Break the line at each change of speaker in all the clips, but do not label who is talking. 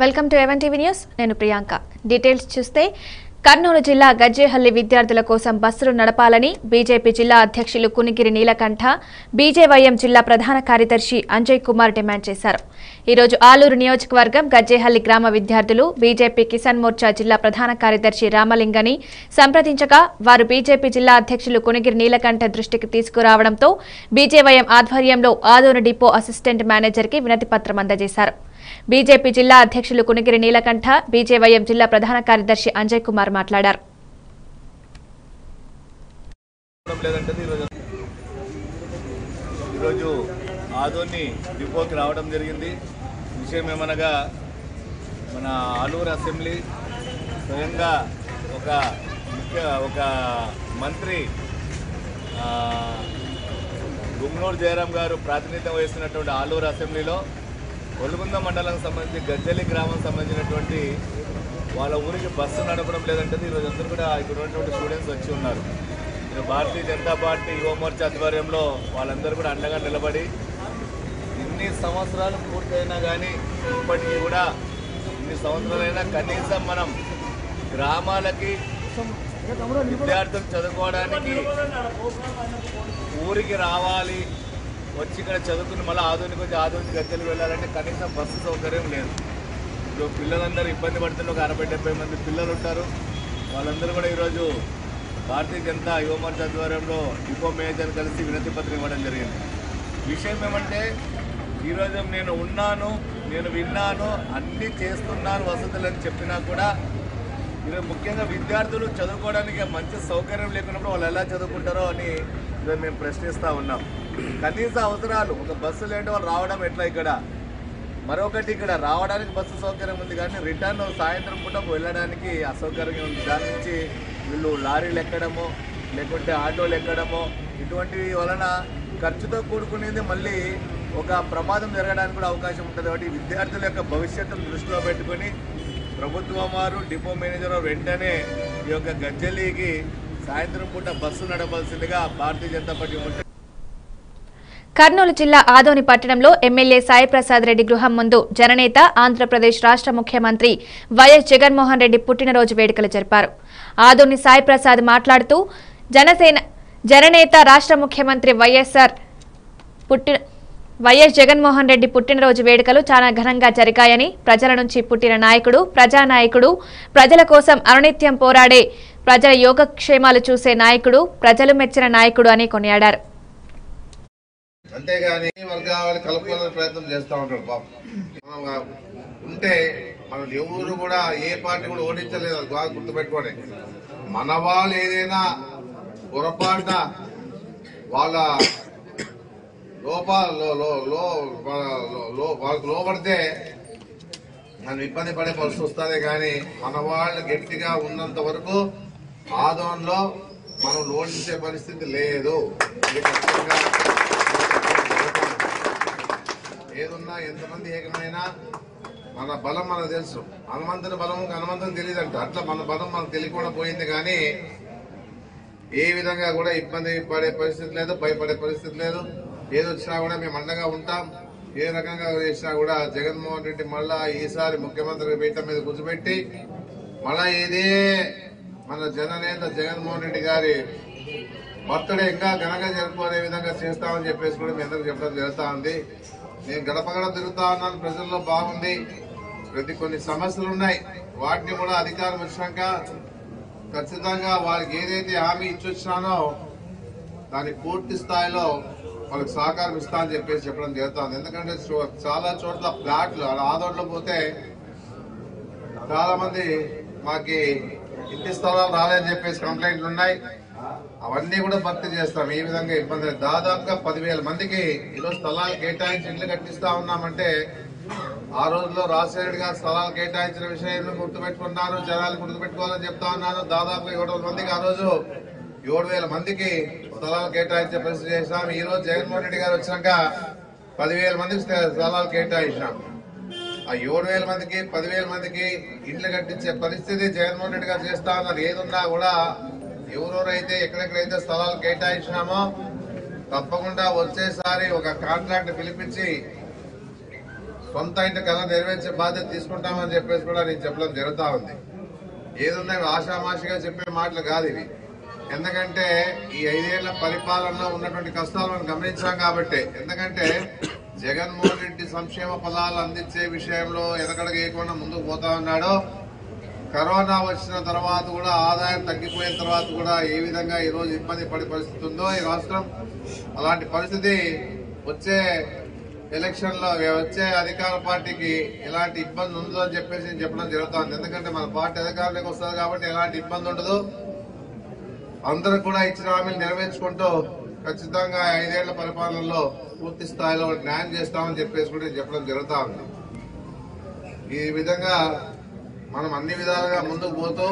Welcome to even TV news నేను Priyanka details చూస్తే కర్నూలు జిల్లా గజ్జేహల్లి విద్యార్థుల కోసం బస్సులు నడపాలని బీజేపీ జిల్లా అధ్యక్షులు కునిగిరి నీలకంఠ బీజేవైఎం జిల్లా ప్రధాన కార్యదర్శి అంజయ్ కుమార్ డిమాండ్ చేశారు ఈరోజు ఆలూరు నియోజకవర్గం గజ్జేహల్లి గ్రామ విద్యార్థులు బీజేపీ కిసాన్ మోర్చా జిల్లా ప్రధాన కార్యదర్శి రామలింగని సంప్రదించగా వారు బీజేపీ జిల్లా అధ్యక్షులు కునిగిరి నీలకంఠ దృష్టికి తీసుకురావడంతో బీజేవైఎం ఆధ్వర్యంలో ఆదోని డిపో అసిస్టెంట్ మేనేజర్కి వినతి పత్రం అందజేశారు బీజేపీ జిల్లా అధ్యక్షులు కునిగిరి నీలకంఠ బీజేవైఎం జిల్లా ప్రధాన కార్యదర్శి అంజయ్ కుమార్ మాట్లాడారు
అవడం లేదంటే ఈరోజు ఈరోజు ఆదోని డిపోకి రావడం జరిగింది విషయం ఏమనగా మన ఆలూరు అసెంబ్లీ స్వయంగా ఒక ముఖ్య ఒక మంత్రి ఆ, గుమ్నూరు జయరాం గారు ప్రాతినిధ్యం వహిస్తున్నటువంటి ఆలూరు అసెంబ్లీలో ఒలుగుంద మండలం సంబంధించి గజ్జలి గ్రామం సంబంధించినటువంటి వాళ్ళ ఊరికి బస్సు నడపడం లేదంటే ఈరోజు అందరూ కూడా ఇక్కడ ఉన్నటువంటి స్టూడెంట్స్ వచ్చి ఉన్నారు ఇది భారతీయ జనతా పార్టీ యువ మోర్చా ఆధ్వర్యంలో వాళ్ళందరూ కూడా అండగా నిలబడి ఇన్ని సంవత్సరాలు పూర్తయినా కానీ ఇప్పటికీ కూడా ఇన్ని సంవత్సరాలైనా కనీసం మనం గ్రామాలకి విద్యార్థులు చదువుకోవడానికి ఊరికి రావాలి వచ్చి ఇక్కడ చదువుకుని మళ్ళీ ఆధునిక వచ్చి ఆధునిక గద్దెలు వెళ్ళాలంటే కనీసం బస్సు సౌకర్యం లేదు ఇప్పుడు పిల్లలందరూ ఇబ్బంది పడుతున్న ఒక అరవై డెబ్బై మంది పిల్లలు ఉంటారు వాళ్ళందరూ కూడా ఈరోజు భారతీయ జనతా యువ మోర్చా ఆధ్వర్యంలో డిపో మేనేజర్ కలిసి వినతి పత్రం ఇవ్వడం జరిగింది విషయం ఏమంటే ఈరోజు నేను ఉన్నాను నేను విన్నాను అన్నీ చేస్తున్నాను వసతులు అని చెప్పినా కూడా ఈరోజు ముఖ్యంగా విద్యార్థులు చదువుకోవడానికి మంచి సౌకర్యం లేకున్నప్పుడు వాళ్ళు ఎలా చదువుకుంటారో అని ఈరోజు మేము ప్రశ్నిస్తూ ఉన్నాం కనీస అవసరాలు ఒక బస్సు లేని వాళ్ళు రావడం ఎట్లా ఇక్కడ మరొకటి ఇక్కడ రావడానికి బస్సు సౌకర్యం ఉంది కానీ రిటర్న్ సాయంత్రం పూట వెళ్ళడానికి అసౌకర్యం ఉంది దాని నుంచి వీళ్ళు లారీలు ఎక్కడము లేకుంటే ఆటోలు ఎక్కడము ఇటువంటివి వలన ఖర్చుతో కూడుకునేది మళ్ళీ ఒక ప్రమాదం జరగడానికి కూడా అవకాశం ఉంటుంది కాబట్టి విద్యార్థుల యొక్క భవిష్యత్తును దృష్టిలో పెట్టుకొని ప్రభుత్వం వారు డిపో మేనేజర్ వారు వెంటనే ఈ యొక్క గజ్జలికి సాయంత్రం పూట బస్సు నడపాల్సిందిగా భారతీయ జనతా పార్టీ ఉంటే
కర్నూలు జిల్లా ఆదోని పట్టణంలో ఎమ్మెల్యే సాయిప్రసాద్ రెడ్డి గృహం ముందు జననేత ఆంధ్రప్రదేశ్ రాష్ట్ర ముఖ్యమంత్రి వైఎస్ జగన్మోహన్ రెడ్డి పుట్టినరోజు వేడుకలు జరిపారు ఆదోని సాయిప్రసాద్ మాట్లాడుతూ జనసేన జననేత రాష్ట్ర ముఖ్యమంత్రి వైఎస్ఆర్ పుట్టిన వైఎస్ జగన్మోహన్ రెడ్డి పుట్టినరోజు వేడుకలు చాలా ఘనంగా జరిగాయని ప్రజల నుంచి పుట్టిన నాయకుడు ప్రజానాయకుడు ప్రజల కోసం అనునిత్యం పోరాడే ప్రజల యోగక్షేమాలు చూసే నాయకుడు ప్రజలు మెచ్చిన నాయకుడు అని కొనియాడారు
అంతేగాని వర్గాలు కలుపుకోవాలని ప్రయత్నం చేస్తూ ఉంటాడు పాపం మనం ఆ ఉంటే మనం ఎవరు కూడా ఏ పార్టీ కూడా ఓడించలేదు అది బాగా గుర్తుపెట్టుకోండి మన వాళ్ళు ఏదైనా పొరపాటున వాళ్ళ లోపాల లో- లో- లో- లో- లో- వాళ్ళకు లోపడితే మనం ఇబ్బంది పడే పరిస్థితి వస్తుంది కానీ మన వాళ్ళు గట్టిగా ఉన్నంత వరకు ఆదోన్లో మనం ఓడించే పరిస్థితి లేదు ఇది ఖచ్చితంగా ఏదున్నా ఎంతమంది ఏకమైనా మన బలం మనకు తెలుసు హనుమంతుని బలం హనుమంతుని తెలియదంట అట్లా మన బలం మనకు తెలియకుండా పోయింది కానీ ఏ విధంగా కూడా ఇబ్బంది పడే పరిస్థితి లేదు భయపడే పరిస్థితి లేదు ఏది వచ్చినా కూడా మేము అండగా ఉంటాం ఏ రకంగా చేసినా కూడా జగన్మోహన్ రెడ్డి మళ్ళా ఈసారి ముఖ్యమంత్రి పీఠ మీద కూర్చోబెట్టి మళ్ళా ఇదే మన జననేత జగన్మోహన్ రెడ్డి గారి బర్త్డే ఇంకా ఘనంగా జరుపుకునే విధంగా చేస్తామని చెప్పేసి కూడా మీ అందరికి చెప్పడం జరుగుతా ఉంది నేను గడప గడప తిరుగుతా ఉన్నాను ప్రజల్లో బాగుంది ప్రతి కొన్ని సమస్యలు ఉన్నాయి వాటిని కూడా అధికారం వచ్చినాక ఖచ్చితంగా వాళ్ళకి ఏదైతే హామీ ఇచ్చొచ్చినానో దాని పూర్తి స్థాయిలో వాళ్ళకి సహకారం ఇస్తా అని చెప్పేసి చెప్పడం జరుగుతుంది ఎందుకంటే చో- చాలా చోట్ల ఫ్లాట్లు ఆడ ఆదోడ్లో పోతే చాలా మంది మాకి ఇంటి స్థలాలు రాలేదని చెప్పేసి కంప్లైంట్లు ఉన్నాయి అవన్నీ కూడా భర్తీ చేస్తాం ఈ విధంగా ఇబ్బంది లేదు. దాదాపుగా పదివేల మందికి ఈరోజు స్థలాలు కేటాయించి ఇల్లు కట్టిస్తా ఉన్నామంటే ఆ రోజుల్లో రాజశేఖర్ గారు స్థలాలు కేటాయించిన విషయాన్ని గుర్తుపెట్టుకున్నారు జనాలు గుర్తుపెట్టుకోవాలని చెప్తా ఉన్నాను దాదాపుగా ఏడు వేల మందికి ఆ రోజు ఏడు వేల మందికి స్థలాలు కేటాయించే పరిస్థితి చేసినాం ఈ రోజు జగన్మోహన్ రెడ్డి గారు వచ్చినాక పదివేల మందికి స్థలాలు కేటాయించినాం ఆ ఏడు వేల మందికి పదివేల మందికి ఇండ్లు కట్టించే పరిస్థితి జగన్మోహన్ రెడ్డి గారు చేస్తా ఉన్నారు ఏదున్నా కూడా ఎవరెవరైతే ఎక్కడెక్కడైతే స్థలాలు కేటాయించినామో తప్పకుండా వచ్చేసారి ఒక కాంట్రాక్ట్ పిలిపించి సొంత ఇంటి కళ నెరవేర్చే బాధ్యత తీసుకుంటామని చెప్పేసి కూడా నేను చెప్పడం జరుగుతా ఉంది ఏదున్నా ఇవి ఆషామాషిగా చెప్పే మాటలు కాదు ఇవి ఎందుకంటే ఈ ఐదేళ్ల పరిపాలనలో ఉన్నటువంటి కష్టాలు మనం గమనించాం కాబట్టి ఎందుకంటే జగన్మోహన్ రెడ్డి సంక్షేమ ఫలాలు అందించే విషయంలో ఎనకడగేయకుండా ముందుకు పోతా ఉన్నాడో కరోనా వచ్చిన తర్వాత కూడా ఆదాయం తగ్గిపోయిన తర్వాత కూడా ఏ విధంగా ఈ రోజు ఇబ్బంది పడే పరిస్థితి ఉందో ఈ రాష్ట్రం అలాంటి పరిస్థితి వచ్చే ఎలక్షన్ లో వచ్చే అధికార పార్టీకి ఎలాంటి ఇబ్బంది ఉండదు అని చెప్పేసి నేను చెప్పడం జరుగుతుంది ఎందుకంటే మన పార్టీ అధికారంలోకి వస్తుంది కాబట్టి ఎలాంటి ఇబ్బంది ఉండదు అందరూ కూడా ఇచ్చిన హామీలు నెరవేర్చుకుంటూ ఖచ్చితంగా ఐదేళ్ల పరిపాలనలో పూర్తి స్థాయిలో న్యాయం చేస్తామని చెప్పేసి కూడా నేను చెప్పడం జరుగుతా ఉంది ఈ విధంగా మనం అన్ని విధాలుగా ముందుకు పోతూ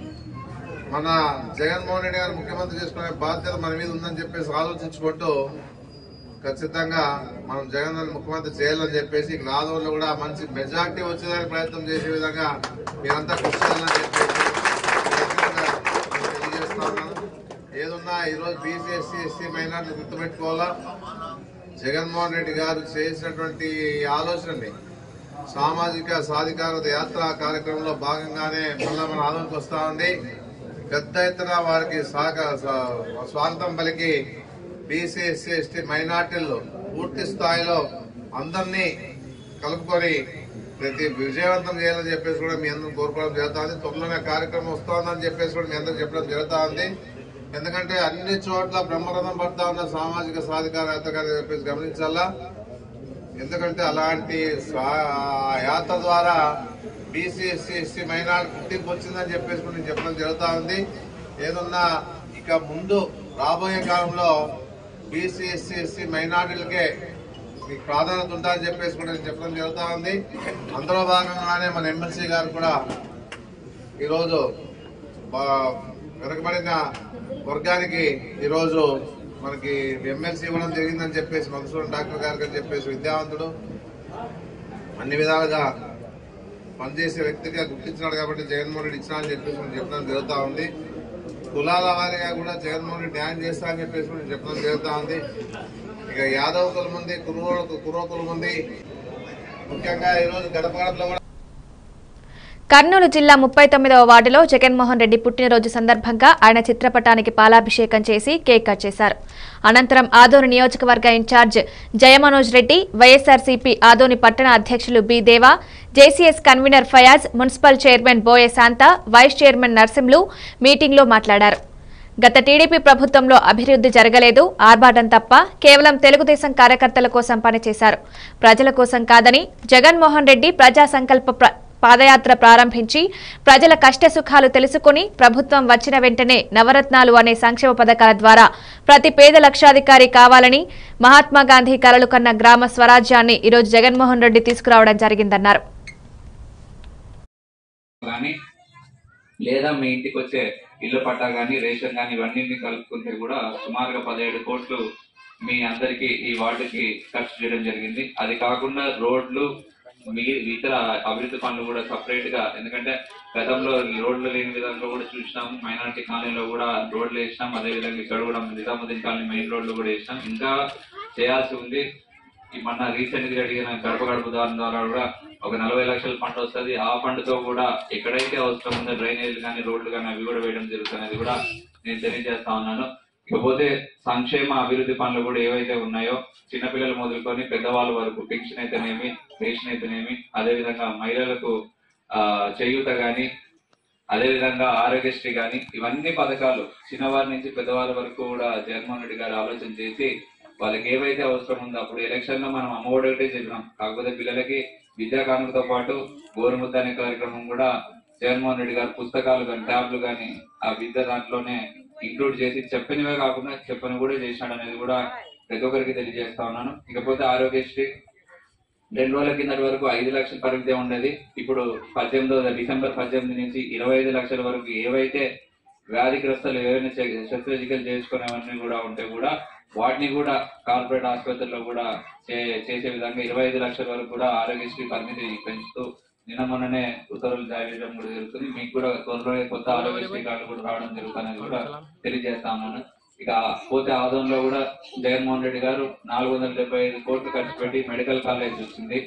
మన జగన్మోహన్ రెడ్డి గారు ముఖ్యమంత్రి చేసుకునే బాధ్యత మన మీద ఉందని చెప్పేసి ఆలోచించుకుంటూ ఖచ్చితంగా మనం జగన్ గారిని ముఖ్యమంత్రి చేయాలని చెప్పేసి ఇక్కడ ఆదోళనలో కూడా మంచి మెజార్టీ వచ్చేదానికి ప్రయత్నం చేసే విధంగా మీరంతా కృషి చేయాలని చెప్పేసి ఖచ్చితంగా నేను తెలియజేస్తా ఉన్నాను ఏదున్నా ఈరోజు బీసీ ఎస్సీ ఎస్సీ మైనార్టీ గుర్తుపెట్టుకోవాలా జగన్మోహన్ రెడ్డి గారు చేసినటువంటి ఆలోచనని సామాజిక సాధికారత యాత్ర కార్యక్రమంలో భాగంగానే మళ్ళా మన ఆలోచనకు వస్తా ఉంది పెద్ద ఎత్తున వారికి సహక- స- స్వాగతం పలికి బీసీ ఎస్సీ ఎస్టీ మైనార్టీలు పూర్తి స్థాయిలో అందరినీ కలుపుకొని ప్రతి విజయవంతం చేయాలని చెప్పేసి కూడా మీ అందరం కోరుకోవడం జరుగుతుంది త్వరలోనే కార్యక్రమం వస్తోందని చెప్పేసి కూడా మీ అందరికి చెప్పడం జరుగుతా ఉంది ఎందుకంటే అన్ని చోట్ల బ్రహ్మరథం పడతా ఉన్న సామాజిక సాధికార యాత్ర అని చెప్పేసి గమనించాలా ఎందుకంటే అలాంటి స్వా- యాత్ర ద్వారా బీసీ ఎస్సీ ఎస్సీ మైనార్టీ గుర్తింపు వచ్చిందని చెప్పేసి కూడా నేను చెప్పడం జరుగుతా ఉంది ఏదన్నా ఇక ముందు రాబోయే కాలంలో బీసీ ఎస్సీ ఎస్సీ మైనార్టీలకే మీకు ప్రాధాన్యత ఉంటుందని చెప్పేసి కూడా నేను చెప్పడం జరుగుతా ఉంది అందులో భాగంగానే మన ఎమ్మెల్సీ గారు కూడా ఈరోజు బా- వెనకబడిన వర్గానికి ఈరోజు మనకి ఎమ్మెల్సీ ఇవ్వడం జరిగిందని చెప్పేసి మధుసూదన్ డాక్టర్ గారికి అని చెప్పేసి విద్యావంతుడు అన్ని విధాలుగా పనిచేసే వ్యక్తిగా గుర్తించినాడు కాబట్టి జగన్మోహన్ రెడ్డి ఇచ్చినా అని చెప్పేసి మనం చెప్పడం జరుగుతా ఉంది కులాల వారిగా కూడా జగన్మోహన్ రెడ్డి న్యాయం చేస్తా అని చెప్పేసి మనం చెప్పడం జరుగుతా ఉంది ఇక యాదవ కులం ఉంది కురువోడు కురవ కులం ఉంది ముఖ్యంగా ఈరోజు గడపగడపలో కూడా
కర్నూలు జిల్లా ముప్పై తొమ్మిదవ వార్డులో జగన్మోహన్ రెడ్డి పుట్టినరోజు సందర్భంగా ఆయన చిత్రపటానికి పాలాభిషేకం చేసి కేక్ కట్ చేశారు అనంతరం ఆదోని నియోజకవర్గ ఇన్ఛార్జ్ జయమనోజ్ రెడ్డి వైఎస్ఆర్సీపీ ఆదోని పట్టణ అధ్యక్షులు B Deva JCS convenor Fayaz municipal chairman Boye Shanta vice chairman Narsimlu మీటింగ్లో మాట్లాడారు గత టీడీపీ ప్రభుత్వంలో అభివృద్ధి జరగలేదు ఆర్భాటం తప్ప కేవలం తెలుగుదేశం కార్యకర్తల కోసం పనిచేశారు ప్రజల కోసం కాదని జగన్మోహన్ రెడ్డి ప్రజా సంకల్ప ప్ర- పాదయాత్ర ప్రారంభించి ప్రజల కష్ట సుఖాలు తెలుసుకుని ప్రభుత్వం వచ్చిన వెంటనే నవరత్నాలు అనే సంక్షేమ పథకాల ద్వారా ప్రతి పేద లక్షాధికారి కావాలని మహాత్మా గాంధీ కలలు కన్న గ్రామ స్వరాజ్యాన్ని ఈరోజు జగన్మోహన్ రెడ్డి తీసుకురావడం జరిగిందన్నారు
కానీ లేదా మీ ఇంటికి వచ్చే ఇల్లు పట్టా కానీ రేషన్ కానీ ఇవన్నీ కలుపుకుంటే కూడా సుమారుగా పదిహేడు కోట్లు మీ అందరికి ఈ వార్డుకి ఖర్చు చేయడం జరిగింది అది కాకుండా రోడ్లు మీ ఇతర అభివృద్ధి పనులు కూడా సపరేట్ గా ఎందుకంటే గతంలో రోడ్లు లేని విధంగా కూడా చూసినాం మైనారిటీ కాలనీలో కూడా రోడ్లు వేసినాం అదే విధంగా ఇక్కడ కూడా నిజాముద్దీన్ కాలనీ మెయిన్ రోడ్లు కూడా వేసినాం ఇంకా చేయాల్సి ఉంది ఈ మొన్న రీసెంట్ గా అడిగిన గడప గడప దాని ద్వారా కూడా ఒక నలభై లక్షల ఫండ్ వస్తుంది ఆ ఫండ్ తో కూడా ఎక్కడైతే అవసరం ఉందో డ్రైనేజ్ కానీ రోడ్లు కానీ అవి కూడా వేయడం జరుగుతుంది అనేది కూడా నేను తెలియజేస్తా ఉన్నాను ఇకపోతే సంక్షేమ అభివృద్ధి పనులు కూడా ఏవైతే ఉన్నాయో చిన్నపిల్లలు మొదలుకొని పెద్దవాళ్ళ వరకు పెన్షన్ అయితేనేమి రేషన్ అయితేనేమి అదే విధంగా మహిళలకు ఆ చేయూత గాని అదే విధంగా ఆరోగ్యశ్రీ గాని ఇవన్నీ పథకాలు చిన్నవారి నుంచి పెద్దవారి వరకు కూడా జగన్మోహన్ రెడ్డి గారు ఆలోచన చేసి వాళ్ళకి ఏవైతే అవసరం ఉందో అప్పుడు ఎలక్షన్ లో మనం అమ్మఒడి ఒకటే చెప్పినాం కాకపోతే పిల్లలకి విద్యా కానుకతో పాటు గోరుముద్ద అనే కార్యక్రమం కూడా జగన్మోహన్ రెడ్డి గారు పుస్తకాలు కానీ ట్యాబ్లు కానీ ఆ విద్య దాంట్లోనే ఇంక్లూడ్ చేసి చెప్పినవే కాకుండా చెప్పని కూడా చేశాడు అనేది కూడా ప్రతి ఒక్కరికి తెలియజేస్తా ఉన్నాను ఇకపోతే ఆరోగ్యశ్రీ రెండు రోజుల కిందటి వరకు ఐదు లక్షల పరిమితి ఉండేది ఇప్పుడు పద్దెనిమిదో డిసెంబర్ పద్దెనిమిది నుంచి ఇరవై ఐదు లక్షల వరకు ఏవైతే వ్యాధిగ్రస్తులు ఏవైనా చే- శస్త్రచికిత్సలు చేసుకునేవన్నీ కూడా ఉంటే కూడా వాటిని కూడా కార్పొరేట్ ఆసుపత్రుల్లో కూడా చే- చేసే విధంగా ఇరవై ఐదు లక్షల వరకు కూడా ఆరోగ్యశ్రీ పరిమితి పెంచుతూ నిన్న మొన్ననే ఉత్తర్వులు జారీ చేయడం కూడా జరుగుతుంది మీకు కూడా త్వరలో కొత్త ఆరోగ్యశ్రీ కార్డు కూడా రావడం జరుగుతుంది కూడా తెలియజేస్తా ఉన్నాను ఇక పోతే ఆదంలో కూడా జగన్మోహన్ రెడ్డి గారు నాలుగు వందల డెబ్బై ఐదు కోట్లు ఖర్చు పెట్టి మెడికల్ కాలేజ్ వచ్చింది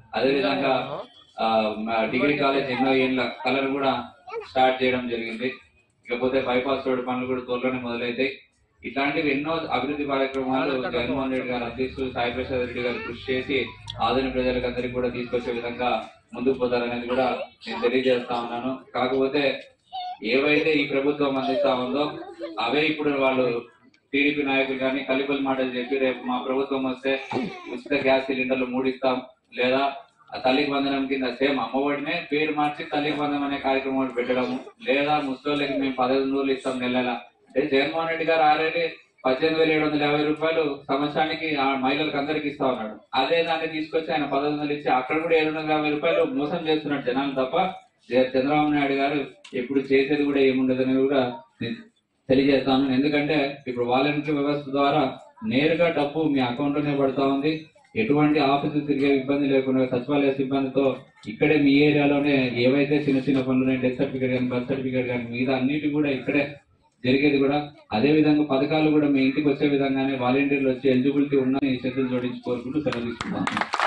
అదేవిధంగా ఆ, మా డిగ్రీ కాలేజ్ ఎన్నో ఏళ్ళ కలర్ కూడా స్టార్ట్ చేయడం జరిగింది ఇకపోతే బైపాస్ రోడ్ పనులు కూడా త్వరలోనే మొదలైతాయి ఇట్లాంటివి ఎన్నో అభివృద్ధి కార్యక్రమాలు జగన్మోహన్ రెడ్డి గారు అందిస్తూ సాయి ప్రసాద్ రెడ్డి గారు కృషి చేసి ఆధునిక ప్రజలకు అందరికీ కూడా తీసుకొచ్చే విధంగా ముందుకు పోతారనేది కూడా నేను తెలియజేస్తా ఉన్నాను కాకపోతే ఏవైతే ఈ ప్రభుత్వం అందిస్తా ఉందో అవే ఇప్పుడు వాళ్ళు టీడీపీ నాయకులు కానీ కలిపల్ మాటలు చెప్పి రేపు మా ప్రభుత్వం వస్తే ఉచిత గ్యాస్ సిలిండర్లు మూడిస్తాం లేదా ఆ తల్లికి వందనం కింద సేమ్ అమ్మఒడినే పేరు మార్చి తల్లికి వందనం అనే కార్యక్రమం ఒకటి పెట్టడము లేదా ముసలోళ్ళకి మేము పదహైదు నూరులు ఇస్తాం నెల నెల అంటే జగన్మోహన్ రెడ్డి గారు ఆల్రెడీ పద్దెనిమిది వేల ఏడు వందల యాభై రూపాయలు సంవత్సరానికి ఆ మహిళలకు అందరికి ఇస్తా ఉన్నాడు అదే దాన్ని తీసుకొచ్చి ఆయన పదహైదు వందలు ఇచ్చి అక్కడ కూడా ఏడు వందల యాభై రూపాయలు మోసం చేస్తున్నాడు జనాలు తప్ప జ- చంద్రబాబు నాయుడు గారు ఎప్పుడు చేసేది కూడా ఏముండదని కూడా నేను తెలియజేస్తాను ఎందుకంటే ఇప్పుడు వాలంటీర్ వ్యవస్థ ద్వారా నేరుగా డబ్బు మీ అకౌంట్ లోనే పడతా ఉంది ఎటువంటి ఆఫీసు తిరిగే ఇబ్బంది లేకుండా సచివాలయ సిబ్బందితో ఇక్కడే మీ ఏరియాలోనే ఏవైతే చిన్న చిన్న పనులు ఉన్నాయి డెత్ సర్టిఫికేట్ కానీ బర్త్ సర్టిఫికేట్ కానీ మిగతా అన్నిటి కూడా ఇక్కడే జరిగేది కూడా అదే విధంగా పథకాలు కూడా మీ ఇంటికి వచ్చే విధంగానే వాలంటీర్లు వచ్చి ఎలిజిబిలిటీ ఉన్న చేతులు జోడించి కోరుకుంటూ సెలవు తీసుకుంటాను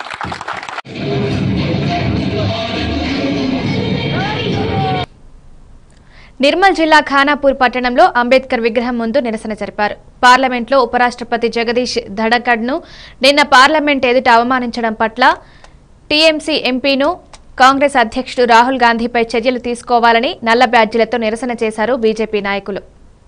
నిర్మల్ జిల్లా ఖానాపూర్ పట్టణంలో అంబేద్కర్ విగ్రహం ముందు నిరసన జరిపారు పార్లమెంట్లో ఉపరాష్ట్రపతి జగదీష్ ధడకడ్ను నిన్న పార్లమెంట్ ఎదుట అవమానించడం పట్ల టీఎంసీ ఎంపీను కాంగ్రెస్ అధ్యక్షుడు రాహుల్ గాంధీపై చర్యలు తీసుకోవాలని నల్ల బ్యాడ్జీలతో నిరసన చేశారు బీజేపీ నాయకులు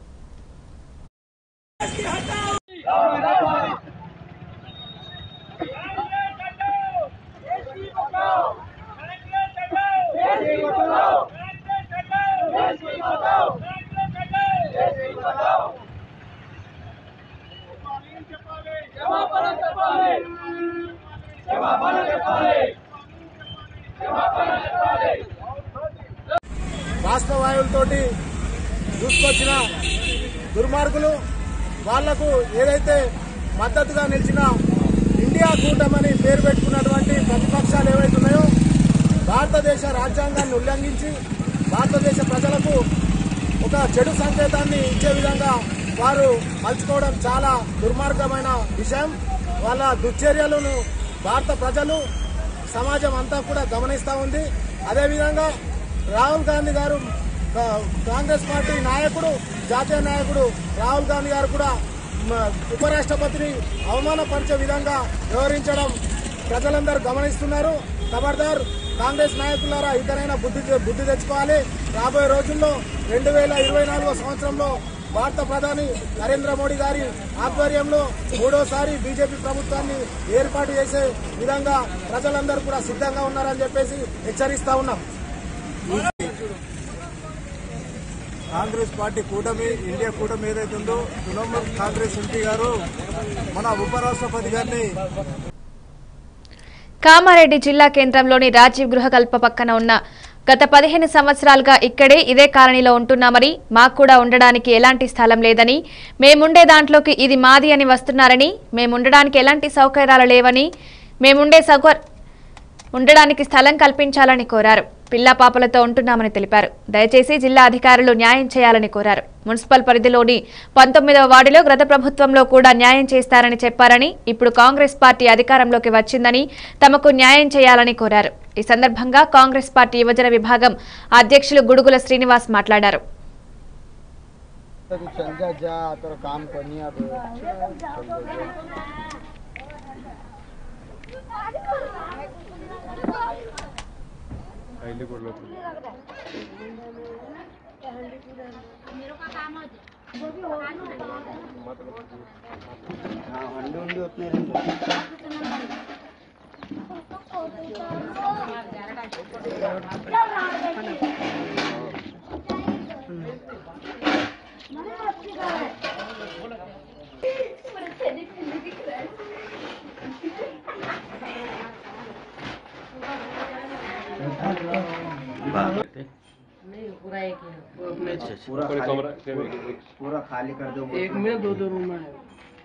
వాస్తవాయులతోటి దూసుకొచ్చిన దుర్మార్గులు వాళ్లకు ఏదైతే మద్దతుగా నిలిచిన ఇండియా కూటమని పేరు పెట్టుకున్నటువంటి ప్రతిపక్షాలు ఏవైతే ఉన్నాయో భారతదేశ రాజ్యాంగాన్ని ఉల్లంఘించి భారతదేశ ప్రజలకు ఒక చెడు సంకేతాన్ని ఇచ్చే విధంగా వారు మలుచుకోవడం చాలా దుర్మార్గమైన విషయం వాళ్ళ దుశ్చర్యలను భారత ప్రజలు సమాజం అంతా కూడా గమనిస్తా ఉంది అదేవిధంగా రాహుల్ గాంధీ గారు కా- కాంగ్రెస్ పార్టీ నాయకుడు జాతీయ నాయకుడు రాహుల్ గాంధీ గారు కూడా మ, ఉపరాష్ట్రపతిని అవమానపరిచే విధంగా వ్యవహరించడం ప్రజలందరూ గమనిస్తున్నారు ఖబర్దార్ కాంగ్రెస్ నాయకులారా ఇకనైనా బుద్ధి బుద్ధి తెచ్చుకోవాలి రాబోయే రోజుల్లో రెండు వేల ఇరవై నాలుగో సంవత్సరంలో భారత ప్రధాని నరేంద్ర మోడీ గారి ఆధ్వర్యంలో మూడోసారి బీజేపీ ప్రభుత్వాన్ని ఏర్పాటు చేసే విధంగా ప్రజలందరూ కూడా సిద్ధంగా ఉన్నారని చెప్పేసి హెచ్చరిస్తా ఉన్నాం కాంగ్రెస్ పార్టీ కూటమి ఇండియా కూటమి ఏదైతే ఉందో తృణమూల్ కాంగ్రెస్ ఎంపీ గారు మన ఉపరాష్ట్రపతి గారిని
కామారెడ్డి జిల్లా కేంద్రంలోని రాజీవ్ గృహకల్ప పక్కన ఉన్న గత పదిహేను సంవత్సరాలుగా ఇక్కడే ఇదే కాలనీలో ఉంటున్నామని మాకు కూడా ఉండడానికి ఎలాంటి స్థలం లేదని మేముండే దాంట్లోకి ఇది మాది అని వస్తున్నారని మేముండడానికి ఎలాంటి సౌకర్యాలు లేవని మేముండే సౌకర్ ఉండడానికి స్థలం కల్పించాలని కోరారు పిల్ల పాపలతో ఉంటున్నామని తెలిపారు దయచేసి జిల్లా అధికారులు న్యాయం చేయాలని కోరారు మున్సిపల్ పరిధిలోని పంతొమ్మిదవ వార్డులో గత ప్రభుత్వంలో కూడా న్యాయం చేస్తారని చెప్పారని ఇప్పుడు కాంగ్రెస్ పార్టీ అధికారంలోకి వచ్చిందని తమకు న్యాయం చేయాలని కోరారు ఈ సందర్భంగా కాంగ్రెస్ పార్టీ యువజన విభాగం అధ్యక్షులు గుడుగుల శ్రీనివాస్ మాట్లాడారు
तू चल जा जा तेरा काम करनी है अब हाँ हंडी उंडी उतने रहेंगे पूरा खाली पूरा खाली कर दो एक में दो दो रूम है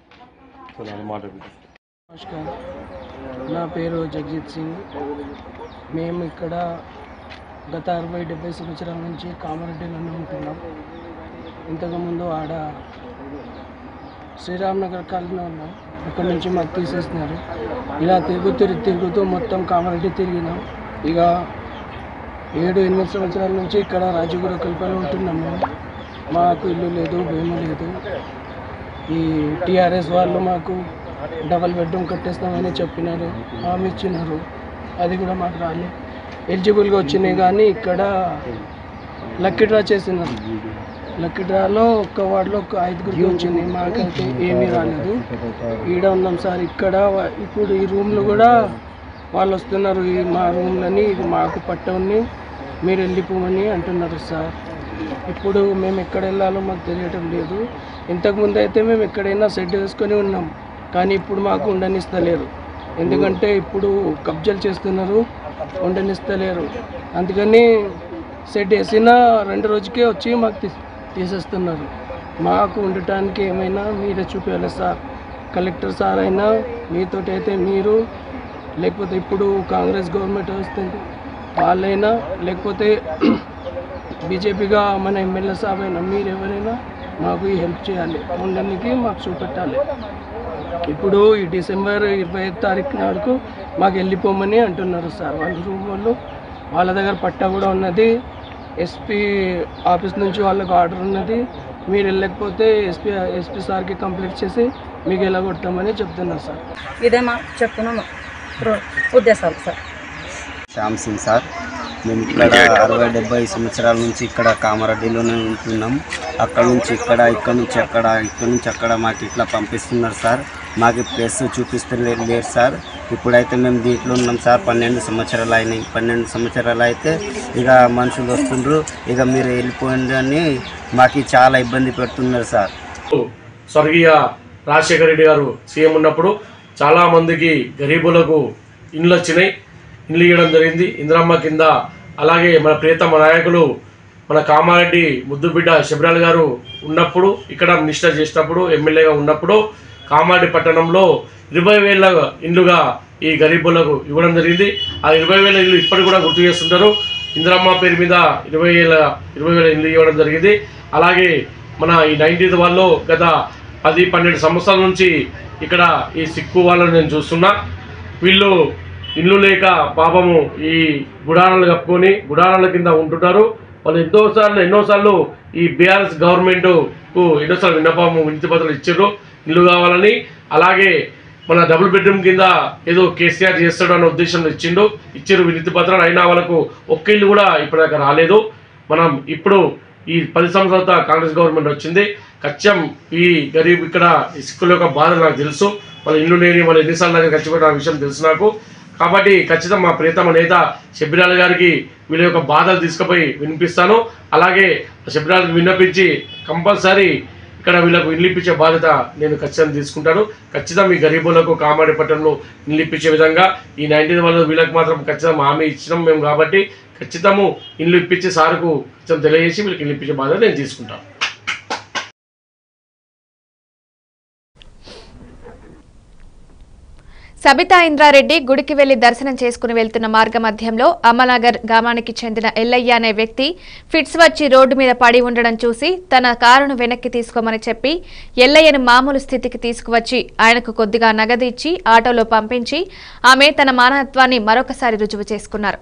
నమస్కారం నా పేరు జగజిత్ సింగ్ మేము ఇక్కడ గత అరవై డెబ్బై సంవత్సరాల నుంచి కామారెడ్డిలోనే ఉంటున్నాం ఇంతకుముందు ఆడ శ్రీరామ్ నగర్ కాలనీ ఉన్నాం అక్కడ నుంచి మాకు తీసేస్తున్నారు ఇలా తిరుగుతూ తిరుగుతూ మొత్తం కామారెడ్డి తిరిగినాం ఇక ఏడు ఎనిమిది సంవత్సరాల నుంచి ఇక్కడ రాజగుర కల్పన ఉంటున్నాం మేము మాకు ఇల్లు లేదు భూమి లేదు ఈ టీఆర్ఎస్ వాళ్ళు మాకు డబల్ బెడ్రూమ్ కట్టేస్తామని చెప్పినారు హామీ ఇచ్చినారు అది కూడా మాకు రాలేదు ఎలిజిబుల్గా వచ్చినాయి కానీ ఇక్కడ లక్కీ డ్రా చేసినారు లక్కీ డ్రాలో ఒక్క వార్డులో ఒక ఐదుగురికి వచ్చింది మాకైతే ఏమీ రాలేదు ఈడ ఉన్నాం సార్ ఇక్కడ వా- ఇప్పుడు ఈ రూమ్లు కూడా వాళ్ళు వస్తున్నారు ఈ మా రూమ్లని ఇది మాకు పట్టవని మీరు వెళ్ళిపోమని అంటున్నారు సార్ ఇప్పుడు మేము ఎక్కడ వెళ్ళాలో మాకు తెలియటం లేదు ఇంతకుముందు అయితే మేము ఎక్కడైనా సెట్ వేసుకొని ఉన్నాం కానీ ఇప్పుడు మాకు ఉండనిస్తలేరు ఎందుకంటే ఇప్పుడు కబ్జాలు చేస్తున్నారు ఉండనిస్తలేరు అందుకని సెట్ వేసిన రెండు రోజుకే వచ్చి మాకు తీ- తీసేస్తున్నారు మాకు ఉండటానికి ఏమైనా మీరే చూపించాలి సార్ కలెక్టర్ సార్ అయినా మీతోటి అయితే మీరు లేకపోతే ఇప్పుడు కాంగ్రెస్ గవర్నమెంట్ వస్తుంది వాళ్ళైనా లేకపోతే బీజేపీగా మన ఎమ్మెల్యే సాబ్ అయినా మీరు ఎవరైనా మాకు ఈ హెల్ప్ చేయాలి ఉండడానికి మాకు చూపెట్టాలి ఇప్పుడు ఈ డిసెంబర్ ఇరవై ఐదు తారీఖు నాడుకు మాకు వెళ్ళిపోమని అంటున్నారు సార్ వాళ్ళ రూమ్ వాళ్ళు వాళ్ళ దగ్గర పట్టా కూడా ఉన్నది ఎస్పీ ఆఫీస్ నుంచి వాళ్ళకు ఆర్డర్ ఉన్నది మీరు వెళ్ళకపోతే ఎస్పీ ఎస్పీ సార్కి కంప్లీట్ చేసి మీకు ఎలా కొడతామని చెప్తున్నారు సార్
ఇదే మా చెప్తున్నాము రో- ఉద్దేశాలు సార్
శ్యామ్ సింగ్ సార్ మేము ఇక్కడ అరవై డెబ్బై సంవత్సరాల నుంచి ఇక్కడ కామారెడ్డిలోనే ఉంటున్నాం అక్కడ నుంచి ఇక్కడ ఇక్కడ నుంచి అక్కడ ఇక్కడ నుంచి అక్కడ మాకు ఇట్లా పంపిస్తున్నారు సార్ మాకు ప్లేస్ చూపిస్తలేదు లేరు సార్ ఇప్పుడైతే మేము దీంట్లో ఉన్నాం సార్ పన్నెండు సంవత్సరాలు అయినాయి పన్నెండు సంవత్సరాలు అయితే ఇక మనుషులు వస్తుండ్రు ఇక మీరు వెళ్ళిపోయింది అని మాకు చాలా ఇబ్బంది పెడుతున్నారు సార్
స్వర్గీయ రాజశేఖర రెడ్డి గారు సీఎం ఉన్నప్పుడు చాలా మందికి గరీబులకు ఇండ్లు వచ్చినాయి ఇండ్లు ఇవ్వడం జరిగింది ఇందిరమ్మ కింద అలాగే మన ప్రియతమ నాయకులు మన కామారెడ్డి ముద్దుబిడ్డ శబరాల్ గారు ఉన్నప్పుడు ఇక్కడ మినిస్టర్ చేసినప్పుడు ఎమ్మెల్యేగా ఉన్నప్పుడు కామారెడ్డి పట్టణంలో ఇరవై వేల ఇండ్లుగా ఈ గరీబులకు ఇవ్వడం జరిగింది ఆ ఇరవై వేల ఇల్లు ఇప్పటికి కూడా గుర్తు చేస్తుంటారు ఇందిరమ్మ పేరు మీద ఇరవై వేల ఇరవై వేల ఇల్లు ఇవ్వడం జరిగింది అలాగే మన ఈ నైన్టీన్త్ వాళ్ళు గత పది పన్నెండు సంవత్సరాల నుంచి ఇక్కడ ఈ సిక్కు వాళ్ళని నేను చూస్తున్నా వీళ్ళు ఇల్లు లేక పాపము ఈ గుడారాలు కప్పుకొని గుడారాల కింద ఉంటుంటారు వాళ్ళు ఎన్నోసార్లు ఎన్నోసార్లు ఈ బీఆర్ఎస్ గవర్నమెంట్కు ఎన్నోసార్లు విన్నపము వినతి పత్రాలు ఇచ్చారు ఇల్లు కావాలని అలాగే మన డబుల్ బెడ్రూమ్ కింద ఏదో కేసీఆర్ చేస్తాడు అన్న ఉద్దేశంలో ఇచ్చిండు ఇచ్చారు వినతి పత్రాలు అయినా వాళ్ళకు ఒక్క ఇల్లు కూడా ఇప్పటిదాకా రాలేదు మనం ఇప్పుడు ఈ పది సంవత్సరాల తర్వాత కాంగ్రెస్ గవర్నమెంట్ వచ్చింది ఖచ్చితం ఈ గరీబ్ ఇక్కడ ఈ సిక్కుల యొక్క బాధ నాకు తెలుసు వాళ్ళ ఇల్లు లేని వాళ్ళు ఎన్నిసార్లు దగ్గర ఖర్చు పెట్టిన విషయం తెలుసు నాకు కాబట్టి ఖచ్చితంగా మా ప్రియతమ నేత షబ్బిరాల్ గారికి వీళ్ళ యొక్క బాధలు తీసుకుపోయి వినిపిస్తాను అలాగే షబ్బిరాల్కి విన్నపించి కంపల్సరీ ఇక్కడ వీళ్ళకు ఇల్లు ఇప్పించే బాధ్యత నేను ఖచ్చితంగా తీసుకుంటాను ఖచ్చితంగా ఈ గరీబులకు కామాడి పట్టణంలో ఇల్లు ఇప్పించే విధంగా ఈ నైన్టీన్ వాళ్ళు వీళ్ళకి మాత్రం ఖచ్చితంగా హామీ ఇచ్చినాం మేము కాబట్టి ఖచ్చితము ఇల్లు ఇప్పించి సార్కు ఖచ్చితంగా తెలియజేసి వీళ్ళకి ఇల్లు ఇప్పించే బాధ్యత నేను తీసుకుంటాను
సబితా ఇంద్రారెడ్డి గుడికి వెళ్లి దర్శనం చేసుకుని వెళ్తున్న మార్గ మధ్యంలో అమలాగర్ గ్రామానికి చెందిన ఎల్లయ్య అనే వ్యక్తి ఫిట్స్ వచ్చి రోడ్డు మీద పడి ఉండడం చూసి తన కారును వెనక్కి తీసుకోమని చెప్పి ఎల్లయ్యను మామూలు స్థితికి తీసుకువచ్చి ఆయనకు కొద్దిగా నగదు ఇచ్చి ఆటోలో పంపించి ఆమె తన మానవత్వాన్ని మరొకసారి రుజువు చేసుకున్నారు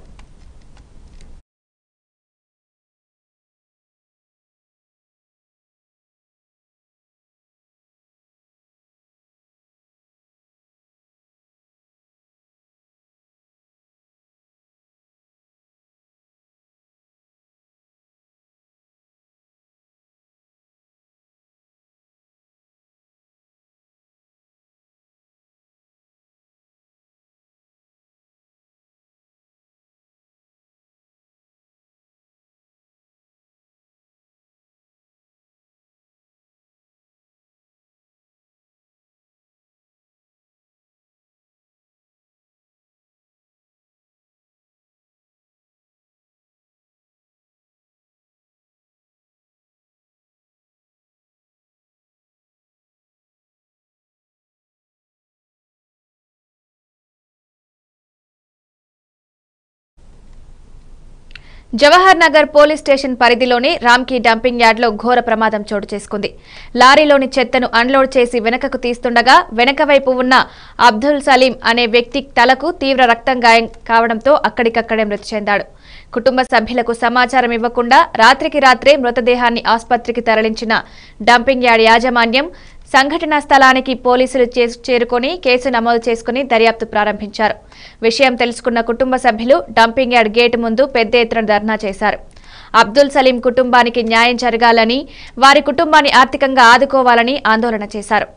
జవహర్ నగర్ పోలీస్ స్టేషన్ పరిధిలోని రామ్కీ డంపింగ్ యార్డ్లో ఘోర ప్రమాదం చోటు చేసుకుంది లారీలోని చెత్తను అన్లోడ్ చేసి వెనకకు తీస్తుండగా వెనక వైపు ఉన్న అబ్దుల్ సలీం అనే వ్యక్తి తలకు తీవ్ర రక్తం గాయం కావడంతో అక్కడికక్కడే మృతి చెందాడు కుటుంబ సభ్యులకు సమాచారం ఇవ్వకుండా రాత్రికి రాత్రే మృతదేహాన్ని ఆసుపత్రికి తరలించిన డంపింగ్ యార్డ్ యాజమాన్యం సంఘటనా స్థలానికి పోలీసులు చే- చేరుకొని కేసు నమోదు చేసుకుని దర్యాప్తు ప్రారంభించారు విషయం తెలుసుకున్న కుటుంబ సభ్యులు డంపింగ్ యార్డ్ గేటు ముందు పెద్ద ఎత్తున ధర్నా చేశారు అబ్దుల్ సలీం కుటుంబానికి న్యాయం జరగాలని వారి కుటుంబాన్ని ఆర్థికంగా ఆదుకోవాలని ఆందోళన చేశారు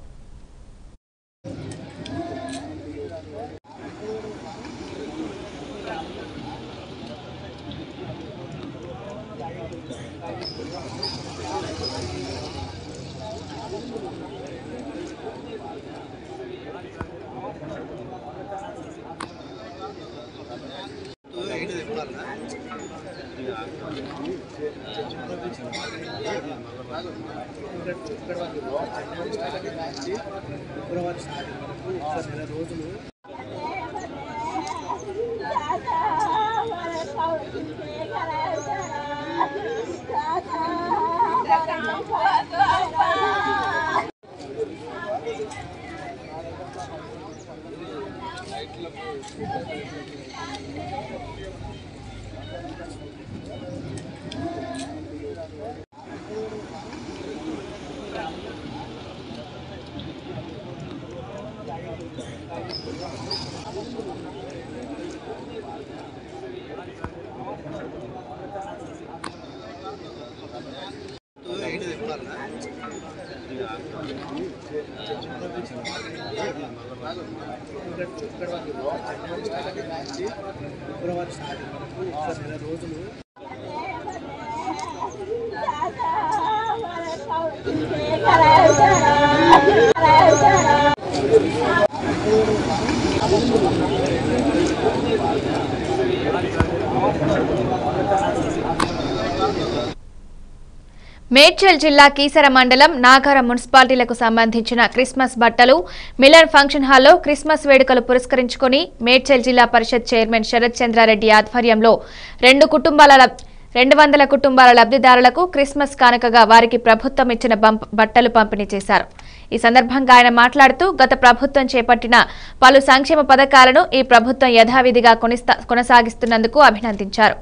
మేడ్చల్ జిల్లా కీసర మండలం నాగారం మున్సిపాలిటీలకు సంబంధించిన క్రిస్మస్ బట్టలు మిలన్ ఫంక్షన్ హాల్లో క్రిస్మస్ వేడుకలు పురస్కరించుకుని మేడ్చల్ జిల్లా పరిషత్ చైర్మన్ శరత్ చంద్రారెడ్డి ఆధ్వర్యంలో రెండు కుటుంబాల లబ్- రెండు వందల కుటుంబాల లబ్ధిదారులకు క్రిస్మస్ కానుకగా వారికి ప్రభుత్వం ఇచ్చిన బంప్- బట్టలు పంపిణీ చేశారు ఈ సందర్భంగా ఆయన మాట్లాడుతూ గత ప్రభుత్వం చేపట్టిన పలు సంక్షేమ పథకాలను ఈ ప్రభుత్వం యథావిధిగా కొనిస్తా- కొనసాగిస్తున్నందుకు అభినందించారు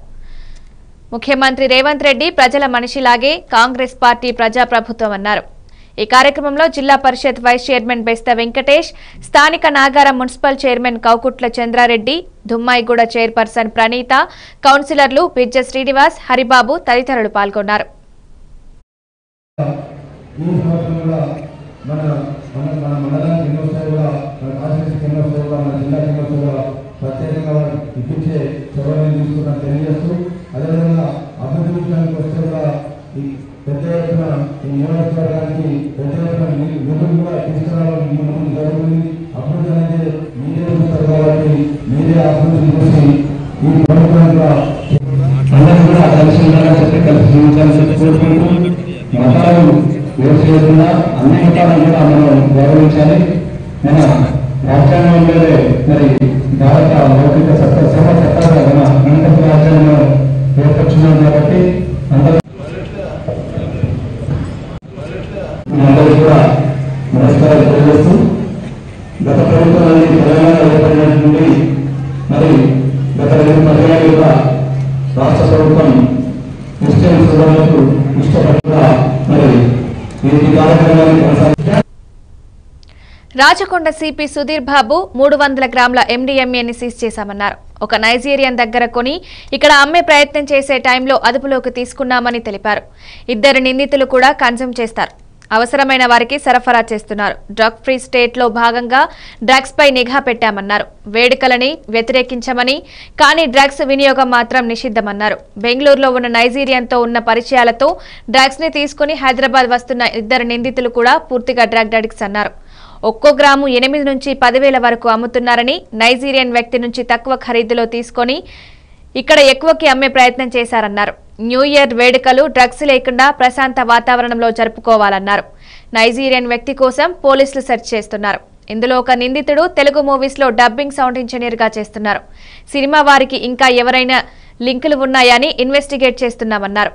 ముఖ్యమంత్రి రేవంత్ రెడ్డి ప్రజల మనిషిలాగే కాంగ్రెస్ పార్టీ ప్రజాప్రభుత్వం అన్నారు ఈ కార్యక్రమంలో జిల్లా పరిషత్ వైస్ చైర్మన్ బెస్త వెంకటేష్ స్థానిక Nagaram municipal chairman Kaukutla Chandra Reddy Dummaiguda chairperson Praneetha కౌన్సిలర్లు బిజ్జ శ్రీనివాస్ హరిబాబు తదితరులు పాల్గొన్నారు
ఈ సంవత్సరం కూడా మన మన మన మండలానికి ఎన్నో వస్తాయి కూడా మన కాన్స్టిట్యూన్సీకి ఎన్నో వస్తాయి కూడా మన జిల్లాకి ఎన్నో వస్తాయి కూడా ప్రత్యేకంగా మనం ఇప్పించే చొరవని తీసుకున్నాం తెలియజేస్తూ అదేవిధంగా అభివృద్ధి విషయానికి వస్తే కూడా ఈ పెద్ద ఎత్తున ఈ నియోజకవర్గానికి పెద్ద ఎత్తున ని- నిధులు కూడా తీసుకురావడం మీ ముందు జరుగుతుంది అభివృద్ధి అనేది మీరే చూస్తారు కాబట్టి మీరే అభివృద్ధి చూసి ఈ ప్రభుత్వం కూడా అందరూ కూడా కలిసి ఉండాలని చెప్పి కలిసి జీవించాలని చెప్పి కోరుకుంటూ మతాలు వేరు చేయకుండా అన్ని మతాలను కూడా మనం గౌరవించాలి మన రాజ్యాంగంలోనే మరి భారత లౌకిక చట్ట సభ చట్టాలు మన గణతంత్ర రాజ్యాంగం ఏర్పరుచున్నాం కాబట్టి అందరూ మీ అందరికీ కూడా నమస్కారాలు తెలియజేస్తూ గత ప్రభుత్వాన్ని తెలంగాణ ఏర్పడినటువంటి నుండి మరి గత రెండు పర్యాలుగా రాష్ట్ర ప్రభుత్వం క్రిస్టియన్ సోదరులకు ఇష్టపడకుండా మరి ఈ కార్యక్రమాన్ని కొనసాగించారు
రాచకొండ సిపి సుధీర్ బాబు మూడు వందల గ్రాముల ఎండీఎంఏని సీజ్ చేశామన్నారు ఒక నైజీరియన్ దగ్గర కొని ఇక్కడ అమ్మే ప్రయత్నం చేసే టైంలో అదుపులోకి తీసుకున్నామని తెలిపారు ఇద్దరు నిందితులు కూడా కన్జ్యూమ్ చేస్తారు అవసరమైన వారికి సరఫరా చేస్తున్నారు డ్రగ్ ఫ్రీ స్టేట్లో భాగంగా డ్రగ్స్ పై నిఘా పెట్టామన్నారు వేడుకలని వ్యతిరేకించమని కానీ డ్రగ్స్ వినియోగం మాత్రం నిషిద్ధమన్నారు బెంగళూరులో ఉన్న నైజీరియన్తో ఉన్న పరిచయాలతో డ్రగ్స్ ని తీసుకుని హైదరాబాద్ వస్తున్న ఇద్దరు నిందితులు కూడా పూర్తిగా డ్రగ్ అడిక్ట్స్ అన్నారు ఒక్కో గ్రాము ఎనిమిది నుంచి పదివేల వరకు అమ్ముతున్నారని నైజీరియన్ వ్యక్తి నుంచి తక్కువ ఖరీదులో తీసుకొని ఇక్కడ ఎక్కువకి అమ్మే ప్రయత్నం చేశారన్నారు న్యూ ఇయర్ వేడుకలు డ్రగ్స్ లేకుండా ప్రశాంత వాతావరణంలో జరుపుకోవాలన్నారు నైజీరియన్ వ్యక్తి కోసం పోలీసులు సెర్చ్ చేస్తున్నారు ఇందులో ఒక నిందితుడు తెలుగు మూవీస్ లో డబ్బింగ్ సౌండ్ ఇంజనీర్ గా చేస్తున్నారు సినిమా వారికి ఇంకా ఎవరైనా లింకులు ఉన్నాయని ఇన్వెస్టిగేట్ చేస్తున్నామన్నారు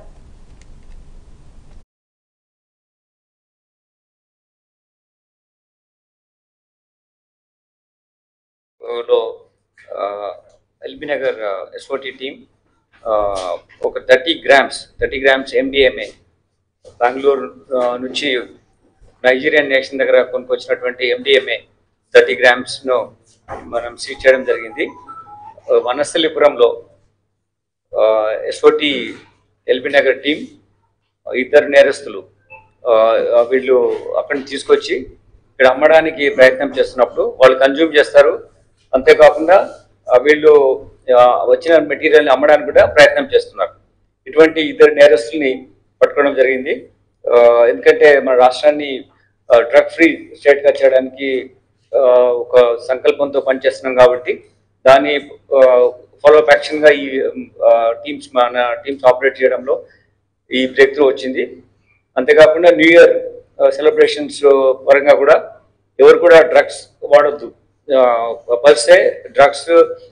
లో ఎల్బీ నగర్ ఎస్ఓటి టీం ఒక thirty grams thirty grams MDMA Bengaluru ఆ, నుంచి నైజీరియన్ నేషన్ దగ్గర కొనుక్కొచ్చినటువంటి ఎండిఎంఏ థర్టీ గ్రామ్స్ను మనం సీజ్ చేయడం జరిగింది ఆ, వనస్థలిపురంలో ఎస్ఓటి ఎల్బీ నగర్ టీం ఇద్దరు నేరస్తులు ఆ, ఆ, వీళ్ళు అక్కడి నుంచి తీసుకొచ్చి ఇక్కడ అమ్మడానికి ప్రయత్నం చేస్తున్నప్పుడు వాళ్ళు కన్జ్యూమ్ చేస్తారు అంతేకాకుండా ఆ, వీళ్ళు ఆ, వచ్చిన మెటీరియల్ని అమ్మడానికి కూడా ప్రయత్నం చేస్తున్నారు ఇటువంటి ఇద్దరు నేరస్తుల్ని పట్టుకోవడం జరిగింది ఆ, ఎందుకంటే మన రాష్ట్రాన్ని డ్రగ్ ఫ్రీ స్టేట్గా చేయడానికి ఆ, ఒక సంకల్పంతో పనిచేస్తున్నాం కాబట్టి దాని ఫాలో అప్ యాక్షన్గా ఈ టీమ్స్ మన టీమ్స్ ఆపరేట్ చేయడంలో ఈ బ్రేక్ త్రూ వచ్చింది అంతేకాకుండా న్యూ ఇయర్ సెలబ్రేషన్స్ పరంగా కూడా ఎవరు కూడా డ్రగ్స్ వాడొద్దు per se drugs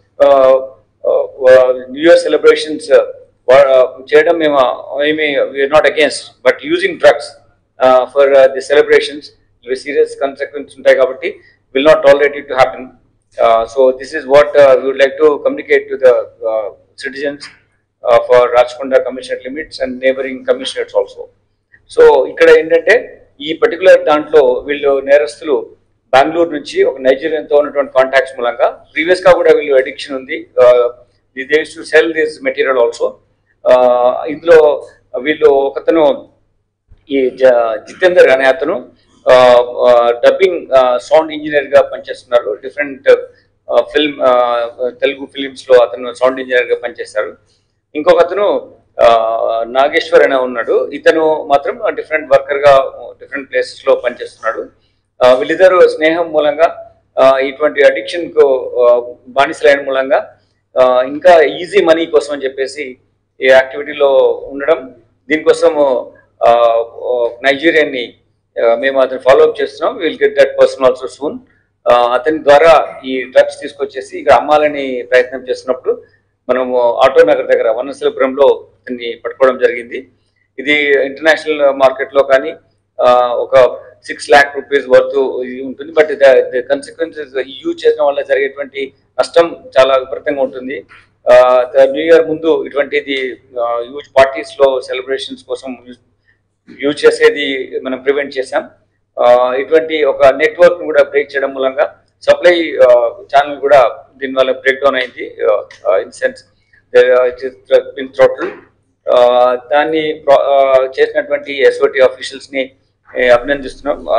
new year celebrations చేయడం మేము ఏమి we're not against but using drugs for the celebrations ఇవి సీరియస్ కన్సిక్వెన్స్ ఉంటాయి కాబట్టి will not tolerate it to happen so this is what we would like to communicate to the citizens for Rachakonda commissioner limits and neighbouring commissioners also so ఇక్కడ ఏంటంటే ఈ particular దాంట్లో వీళ్ళు నేరస్తులు బెంగళూరు నుంచి ఒక నైజీరియన్తో ఉన్నటువంటి కాంటాక్ట్స్ మూలంగా ప్రీవియస్ గా కూడా వీళ్ళు అడిక్షన్ ఉంది they to sell this material also ఇందులో వీళ్ళు ఒకతను ఈ జ- జితేందర్ అనే అతను డబ్బింగ్ సౌండ్ ఇంజనీర్ గా పనిచేస్తున్నారు డిఫరెంట్ ఫిల్మ్ తెలుగు ఫిలిమ్స్ లో అతను సౌండ్ ఇంజనీర్ గా పనిచేస్తారు ఇంకొక అతను ఆ, నాగేశ్వర్ అనే ఉన్నాడు ఇతను మాత్రం డిఫరెంట్ వర్కర్ గా డిఫరెంట్ ప్లేసెస్ లో పనిచేస్తున్నాడు ఆ, వీళ్ళిద్దరు స్నేహం మూలంగా ఆ, ఇటువంటి అడిక్షన్ కు ఆ, బానిసలైన మూలంగా ఆ, ఇంకా ఈజీ మనీ కోసం అని చెప్పేసి ఈ యాక్టివిటీలో ఉండడం దీనికోసం నైజీరియన్ ని ఆ, మేము అతను ఫాలో అప్ చేస్తున్నాం will get that person also soon అతని ద్వారా ఈ డ్రగ్స్ తీసుకొచ్చేసి ఇక్కడ అమ్మాలని ప్రయత్నం చేస్తున్నప్పుడు మనము ఆటో నగర్ దగ్గర వనశిలపురంలో అతన్ని పట్టుకోవడం జరిగింది ఇది ఇంటర్నేషనల్ మార్కెట్ లో కానీ ఆ, ఒక సిక్స్ ల్యాక్ రూపీస్ వర్త్ ఇది ఉంటుంది బట్ కన్సిక్వెన్సెస్ యూజ్ చేసిన వల్ల జరిగేటువంటి నష్టం చాలా విపరీతంగా ఉంటుంది న్యూ ఇయర్ ముందు ఇటువంటిది యూజ్ పార్టీస్ లో సెలబ్రేషన్స్ కోసం యూజ్ చేసేది మనం ప్రివెంట్ చేసాం ఆ, ఇటువంటి ఒక నెట్వర్క్ కూడా బ్రేక్ చేయడం మూలంగా సప్లై ఛానల్ కూడా దీనివల్ల బ్రేక్ డౌన్ అయింది ఇన్ సెన్స్ ఇన్ థ్రోటల్ దాన్ని pro- ఆ, చేసినటువంటి ఎస్ఓటి ఆఫీషియల్స్ ని ఏ, అభినందిస్తున్నాం ఆ,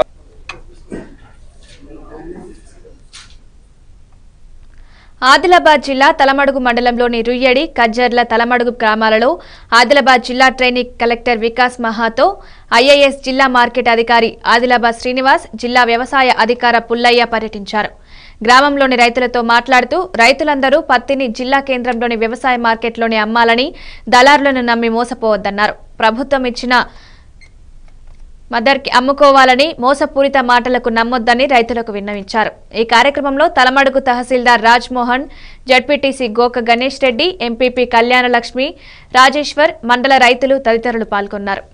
ఆదిలాబాద్ జిల్లా తలమడుగు మండలంలోని రుయ్యడి కజ్జర్ల తలమడుగు గ్రామాలలో ఆదిలాబాద్ జిల్లా training collector Vikas Mahato IAS జిల్లా మార్కెట్ అధికారి ఆదిలాబాద్ శ్రీనివాస్ జిల్లా వ్యవసాయ అధికార పుల్లయ్య పర్యటించారు గ్రామంలోని రైతులతో మాట్లాడుతూ రైతులందరూ పత్తిని జిల్లా కేంద్రంలోని వ్యవసాయ మార్కెట్లోనే అమ్మాలని దళారులను నమ్మి మోసపోవద్దన్నారు ప్రభుత్వం ఇచ్చిన మదర్కి అమ్ముకోవాలని మోసపూరిత మాటలకు నమ్మొద్దని రైతులకు విన్నవించారు ఈ కార్యక్రమంలో తలమడుగు తహసీల్దార్ రాజ్ మోహన్ జడ్పీటీసీ గోక గణేష్ రెడ్డి ఎంపీపీ కళ్యాణలక్ష్మి రాజేశ్వర్ మండల రైతులు తదితరులు పాల్గొన్నారు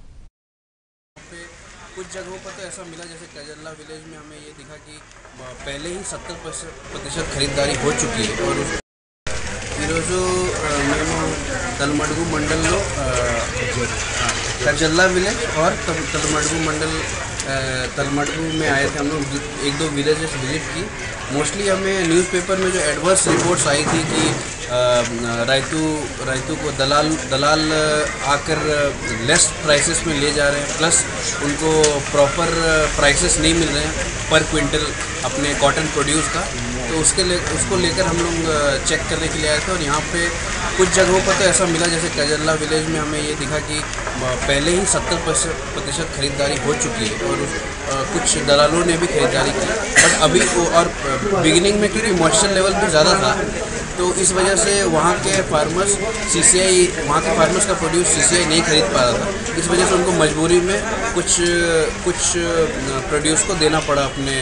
कुछ जगहों पर तो ऐसा मिला जैसे कजल्ला विलेज में हमें ये दिखा कि पहले ही सत्तर प्रतिशत खरीदारी हो चुकी है और उस- ఈరోజు ఆ, మేము తలమడుగు మండల్లో ఆ, ఆ, कजल्ला विलेज और तल- तलमडगू मंडल आ, तलमडगू में आए थे हम लोग दो- एक दो विलेजेस विजिट की मोस्टली हमें न्यूज़पेपर में जो एडवर्स रिपोर्ट्स आई थी कि आ, रायतू रायतू को दलाल दलाल आकर लेस प्राइसेस में ले जा रहे हैं प्लस उनको प्रॉपर प्राइसेस नहीं मिल रहे हैं पर क्विंटल अपने कॉटन प्रोड्यूस का तो उसके ले उसको लेकर हम लोग चेक करने के लिए आए थे और यहाँ पे कुछ जगहों पर तो ऐसा मिला जैसे कजल्ला विलेज में हमें ये दिखा कि पहले ही सत्तर प्रतिशत खरीदारी हो चुकी है और उस- अ, कुछ दलालों ने भी खरीदारी की बट अभी वो और बिगिनिंग में क्योंकि मॉइस्चर लेवल भी ज़्यादा था तो इस वजह से वहाँ के फार्मर्स सीसीआई वहाँ के फार्मर्स का प्रोड्यूस सीसीआई नहीं खरीद पा रहा था इस वजह से उनको मजबूरी में कुछ कुछ प्रोड्यूस को देना पड़ा अपने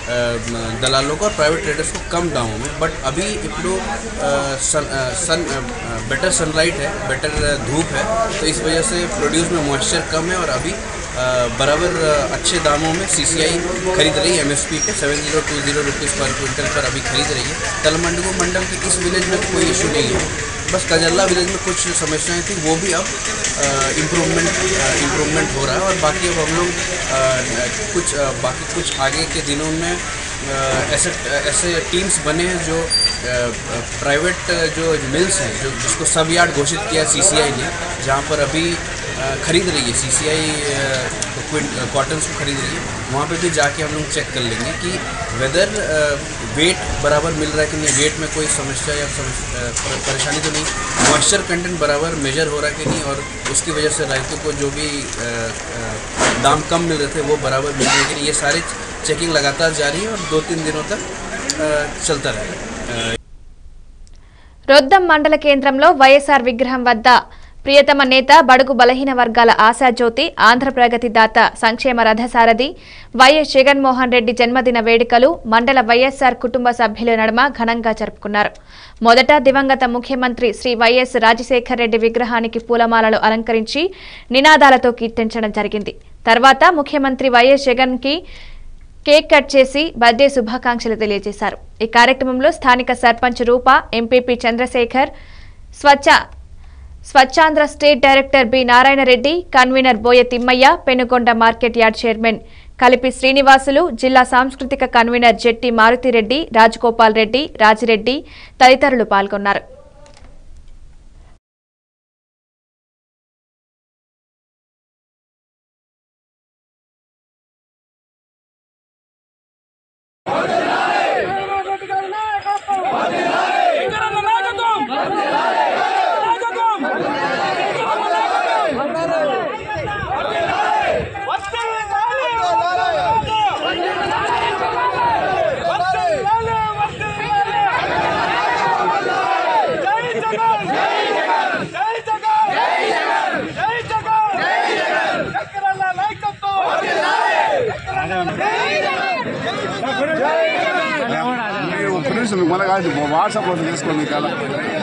दलालों को और प्राइवेट ट्रेडर्स को कम दामों में बट अभी इपडो सन सन बेटर सनलाइट है बेटर धूप है तो इस वजह से प्रोड्यूस में मॉइस्चर कम है और अभी अ, बराबर अ, अच्छे दामों में सीसीआई खरीद रही है एमएसपी पे seven zero two zero rupees per quintal पर अभी खरीद रही है तलमंडगो मंडल की इस विलेज में तो कोई इशू नहीं है बस कजल्ला विलेज में कुछ समस्याएं थी वो भी अब इम्प्रूवमेंट इम्प्रूवमेंट हो रहा है और बाकी अब हम लोग अ, कुछ अ, बाकी कुछ आगे के दिनों में अ, ऐसे ऐसे टीम्स बने हैं जो प्राइवेट जो मिल्स हैं जो जिसको सब यार्ड घोषित किया सीसीआई ने जहाँ पर अभी अ, खरीद रही है सीसीआई कॉटन्स को खरीद रही है वहाँ पे भी जाके हम लोग चेक कर लेंगे कि वेदर वेट बराबर मिल रहा है कि नहीं वेट में कोई समस्या या समस्या- अ, पर- परेशानी तो नहीं मॉइस्चर कंटेंट बराबर मेजर हो रहा है कि नहीं और उसकी वजह से राइतों को जो भी अ, अ, दाम कम मिल रहे थे वो बराबर मिल रहे हैं कि नहीं, ये सारी चेकिंग लगातार जारी है और दो तीन दिनों तक अ, चलता रहेगा अ,
రొద్దం మండల కేంద్రంలో వైఎస్ఆర్ విగ్రహం వద్ద ప్రియతమ నేత బడుగు బలహీన వర్గాల ఆశాజ్యోతి ఆంధ్రప్రగతి దాత సంక్షేమ రథసారథి వైఎస్ జగన్మోహన్ రెడ్డి జన్మదిన వేడుకలు మండల వైఎస్ఆర్ కుటుంబ సభ్యుల నడుమ ఘనంగా జరుపుకున్నారు మొదట దివంగత ముఖ్యమంత్రి శ్రీ వైఎస్ రాజశేఖర్ రెడ్డి విగ్రహానికి పూలమాలలు అలంకరించి నినాదాలతో కీర్తించడం జరిగింది తర్వాత ముఖ్యమంత్రి వైఎస్ జగన్ కి కేక్ కట్ చేసి బర్త్డే శుభాకాంక్షలు తెలియజేశారు ఈ కార్యక్రమంలో స్థానిక sarpanch Rupa MPP Chandrasekhar Swachh Swachhandhra state director B Narayanareddy convener Boya Thimmaiah Penukonda market yard chairman కలిపి శ్రీనివాసులు జిల్లా సాంస్కృతిక కన్వీనర్ జెట్టి మారుతిరెడ్డి రాజగోపాల్ రెడ్డి రాజిరెడ్డి తదితరులు పాల్గొన్నారు
ఒక్క నిమిషం మీకు మళ్ళీ కాదు వాట్సాప్ లో చేసుకోండి మీకు అలా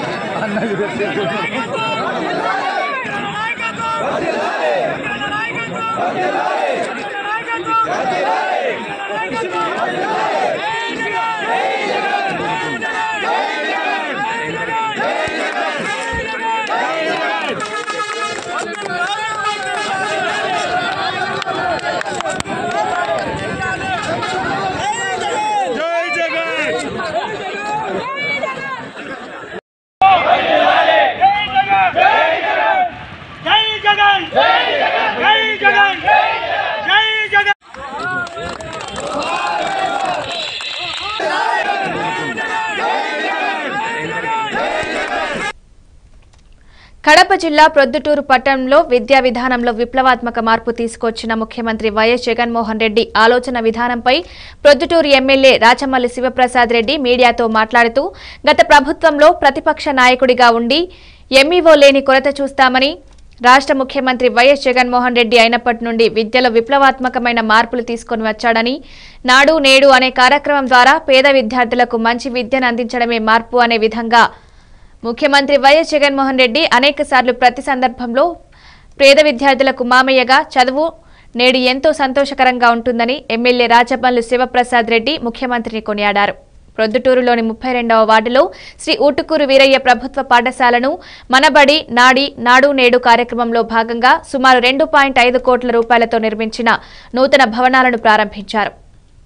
కడప జిల్లా ప్రొద్దుటూరు పట్టణంలో విద్యా విధానంలో విప్లవాత్మక మార్పు తీసుకొచ్చిన ముఖ్యమంత్రి వైఎస్ జగన్మోహన్ రెడ్డి ఆలోచన విధానంపై ప్రొద్దుటూరు ఎమ్మెల్యే రాచమల్లి శివప్రసాద్ రెడ్డి మీడియాతో మాట్లాడుతూ గత ప్రభుత్వంలో ప్రతిపక్ష నాయకుడిగా ఉండి ఎంఈఓ లేని కొరత చూస్తామని రాష్ట్ర ముఖ్యమంత్రి వైఎస్ జగన్మోహన్ రెడ్డి అయినప్పటి నుండి విద్యలో విప్లవాత్మకమైన మార్పులు తీసుకొని వచ్చాడని నాడు నేడు అనే కార్యక్రమం ద్వారా పేద విద్యార్థులకు మంచి విద్యను అందించడమే మార్పు అనే విధంగా ముఖ్యమంత్రి వైఎస్ జగన్మోహన్ రెడ్డి అనేక సార్లు ప్రతి సందర్భంలో పేద విద్యార్థులకు మామయ్యగా చదువు నేడు ఎంతో సంతోషకరంగా ఉంటుందని ఎమ్మెల్యే రాజమల్లు శివప్రసాద్ రెడ్డి ముఖ్యమంత్రిని కొనియాడారు ప్రొద్దుటూరులోని ముప్పై రెండవ వార్డులో శ్రీ ఊటుకూరు వీరయ్య ప్రభుత్వ పాఠశాలను మనబడి నాడి నాడు నేడు కార్యక్రమంలో భాగంగా సుమారు రెండు పాయింట్ ఐదు కోట్ల రూపాయలతో నిర్మించిన నూతన భవనాలను ప్రారంభించారు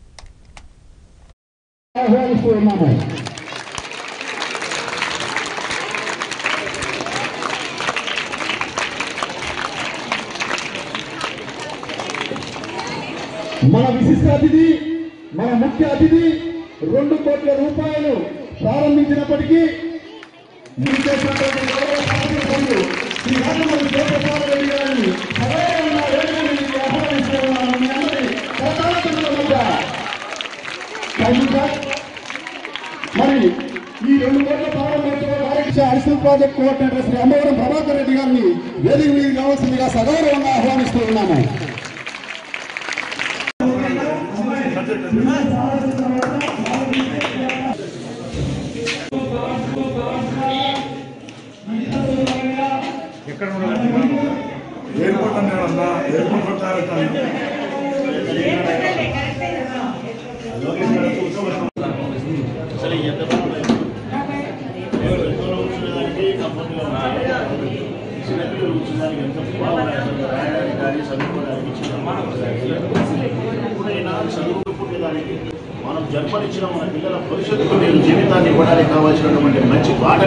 ఆహ్వానిస్తూ ఉన్నాము మన విశిష్ట అతిథి మన ముఖ్య అతిథి రెండు కోట్ల రూపాయలు ప్రారంభించినప్పటికీ మీరు చేసినటువంటి గౌరవ శాసనసభ్యులు శ్రీ రాజమౌళి జయప్రసాద్ రెడ్డి గారిని సరైన వేదికకి ఆహ్వానిస్తూ ఉన్నాము మీ అందరి కరతాళధ్వనుల మధ్య థ్యాంక్ యూ సార్ మరి ఈ రెండు కోట్ల ప్రారంభోత్సవ కార్యక్రమ additional project coordinator Sri Ammavaram Prabhakar Reddy గారిని వేదిక మీద కావాల్సిందిగా సగౌరవంగా ఆహ్వానిస్తూ ఉన్నాము
ఎయిర్పోర్ట్ అన్నాడు అన్న ఎయిర్పోర్ట్ కొట్టాలి
అసలు ఎంత చిన్నపిల్లలు కూర్చోడానికి ఎంత బాగున్నాయి అసలు రాయడానికి కానీ చదువుకోవడానికి ఎప్పుడైనా చదువుకునేదానికి మనం జన్మనిచ్చిన మన పిల్లల భవిష్యత్తుకు నేను జీవితాన్ని ఇవ్వడానికి కావాల్సినటువంటి మంచి పాట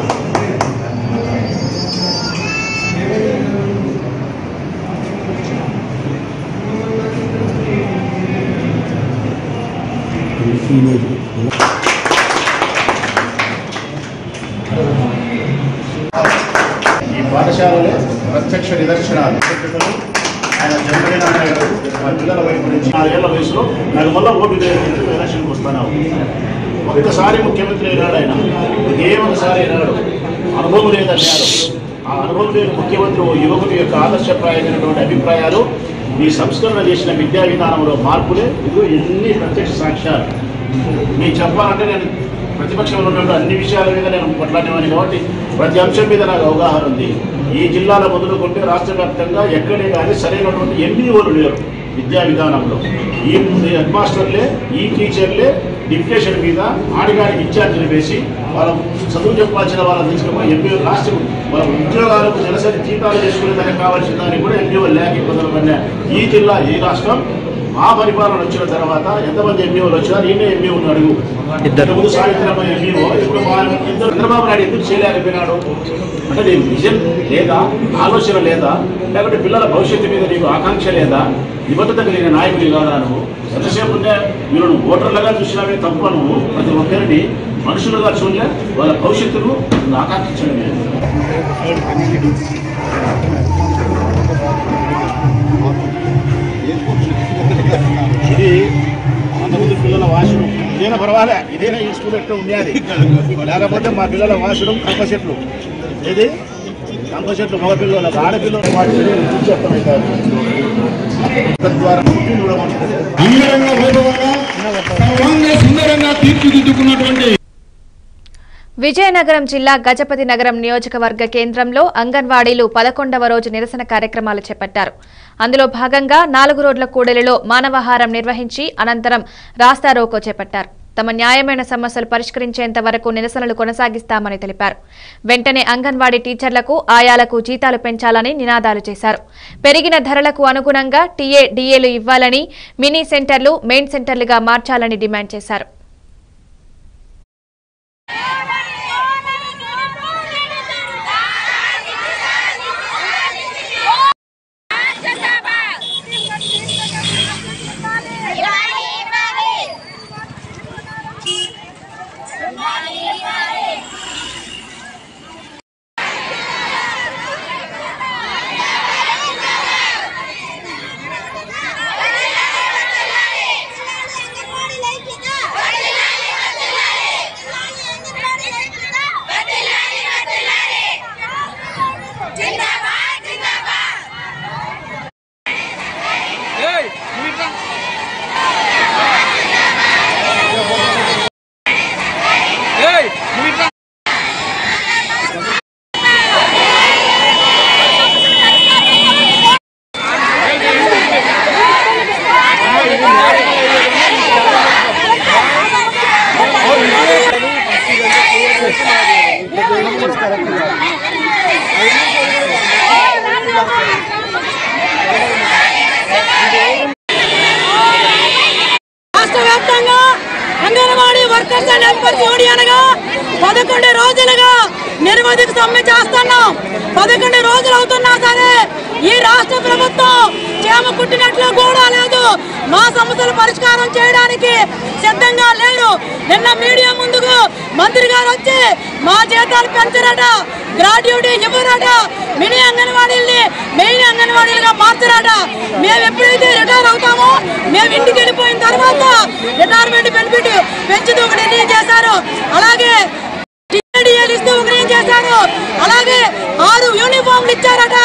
ఈ పాఠశాలలో ప్రత్యక్ష నిదర్శనాలు శిక్షకులు ఆయన జన్మదిన నాయుడు మా పిల్లల వైపు నుంచి నాలుగేళ్ల వయసులో నాకు మళ్ళీ ఓటు ఎలక్షన్కి వస్తాను ఒక్కసారి ముఖ్యమంత్రి అయినాడు ఆయన ఏమొకసారి అయినాడు అనుభవం లేదన్నారు ఆ అనుభవం లేని ముఖ్యమంత్రి ఓ యువకుడి యొక్క ఆదర్శప్రాయమైనటువంటి అభిప్రాయాలు ఈ సంస్కరణ చేసిన విద్యా విధానంలో మార్పులే ఇదిగో ఎన్ని ప్రత్యక్ష సాక్ష్యాలు నేను చెప్పాలంటే నేను ప్రతిపక్షంలో ఉన్నప్పుడు అన్ని విషయాల మీద నేను కొట్లాడేవాడిని కాబట్టి ప్రతి అంశం మీద నాకు అవగాహన ఉంది ఈ జిల్లాలో మొదలుకుంటే రాష్ట్ర వ్యాప్తంగా ఎక్కడే కానీ సరైనటువంటి ఎంఈఓలు లేరు విద్యా విధానంలో ఈ హెడ్ మాస్టర్లే ఈ టీచర్లే డిప్యుటేషన్ మీద ఆడిగాడికి ఇన్ఛార్జీలు వేసి వాళ్ళ చదువు చెప్పాల్సిన వాళ్ళని తీసుకుపోయి ఎంపీ లాస్ట్ వాళ్ళ ఉద్యోగాలకు నెలసరి జీతాలు చేసుకునే దానికి కావాల్సిన దానికి కూడా ఎంపీఓ లేక ఇబ్బందులు పడినా ఈ జిల్లా ఈ రాష్ట్రం మా పరిపాలన వచ్చిన తర్వాత ఎంతమంది ఎంపీఓలు వచ్చారు ఈయన ఎంపీ ఉన్నాడు ఇద్దరు ముందు సావిత్రమ్మ ఎంపీఓ ఇప్పుడు మా ఇద్దరు చంద్రబాబు నాయుడు ఎందుకు చేయలేకపోయినాడు అంటే నీకు విజన్ లేదా ఆలోచన లేదా లేకపోతే పిల్లల భవిష్యత్తు మీద నీకు ఆకాంక్ష లేదా నిబద్ధత కలిగిన నాయకుడి కాదా నువ్వు ఎంతసేపు ఉంటే వీళ్ళను ఓటర్లుగా చూసినావే తప్ప నువ్వు ప్రతి ఒక్కరిని మనుషులుగా చూడలే వాళ్ళ భవిష్యత్తును నువ్వు ఆకాంక్షించడం లేదు ఇది అంతకుముందు పిల్లల వాషరూమ్ ఇదేనా పర్వాలే ఇదేనా ఈ స్కూల్ ఎట్లా ఉండేది లేకపోతే మా పిల్లల వాషరూమ్ కంప చెట్లు ఏది కంప చెట్లు మగ పిల్లలకు ఆడపిల్లలు వాటి చూసి అర్థమవుతారు తద్వారా పుట్టిన కూడా మనకు
అంగరంగ వైభవంగా సర్వాంగ సుందరంగా తీర్చిదిద్దుకున్నటువంటి
విజయనగరం జిల్లా గజపతి నగరం నియోజకవర్గ కేంద్రంలో అంగన్వాడీలు పదకొండవ రోజు నిరసన కార్యక్రమాలు చేపట్టారు అందులో భాగంగా నాలుగు రోడ్ల కూడలిలో మానవహారం నిర్వహించి అనంతరం రాస్తారోకో చేపట్టారు తమ న్యాయమైన సమస్యలు పరిష్కరించేంత వరకు నిరసనలు కొనసాగిస్తామని తెలిపారు వెంటనే అంగన్వాడీ టీచర్లకు ఆయాలకు జీతాలు పెంచాలని నినాదాలు చేశారు పెరిగిన ధరలకు అనుగుణంగా టీఏ డీఏలు ఇవ్వాలని మినీ సెంటర్లు మెయిన్ సెంటర్లుగా మార్చాలని డిమాండ్ చేశారు
రాష్ట్ర వ్యాప్తంగా అంగన్వాడీ వర్కర్స్ అండ్ హెల్పర్స్ యూనియన్గా పదకొండు రోజులుగా నిర్వధిక సమ్మె చేస్తున్నాం పదకొండు రోజులు అవుతున్నా సరే ఈ రాష్ట్ర ప్రభుత్వం చేమ కుట్టినట్లు కూడా లేదు మా సమస్యలు పరిష్కారం చేయడానికి సిద్ధంగా లేరు నిన్న మీడియా ముందుకు మంత్రి గారు వచ్చి మా జీతాలు పెంచరట గ్రాడ్యుటీ ఇవ్వరట మినీ అంగన్వాడీల్ని మెయిన్ అంగన్వాడీలుగా మార్చరట మేము ఎప్పుడైతే రిటైర్ అవుతామో మేము ఇంటికి వెళ్ళిపోయిన తర్వాత రిటైర్మెంట్ బెనిఫిట్ పెంచుతూ ఒక నిర్ణయం చేశారు అలాగే టీడీఎల్ ఇస్తూ ఒక నిర్ణయం చేశారు అలాగే ఆరు యూనిఫామ్లు ఇచ్చారట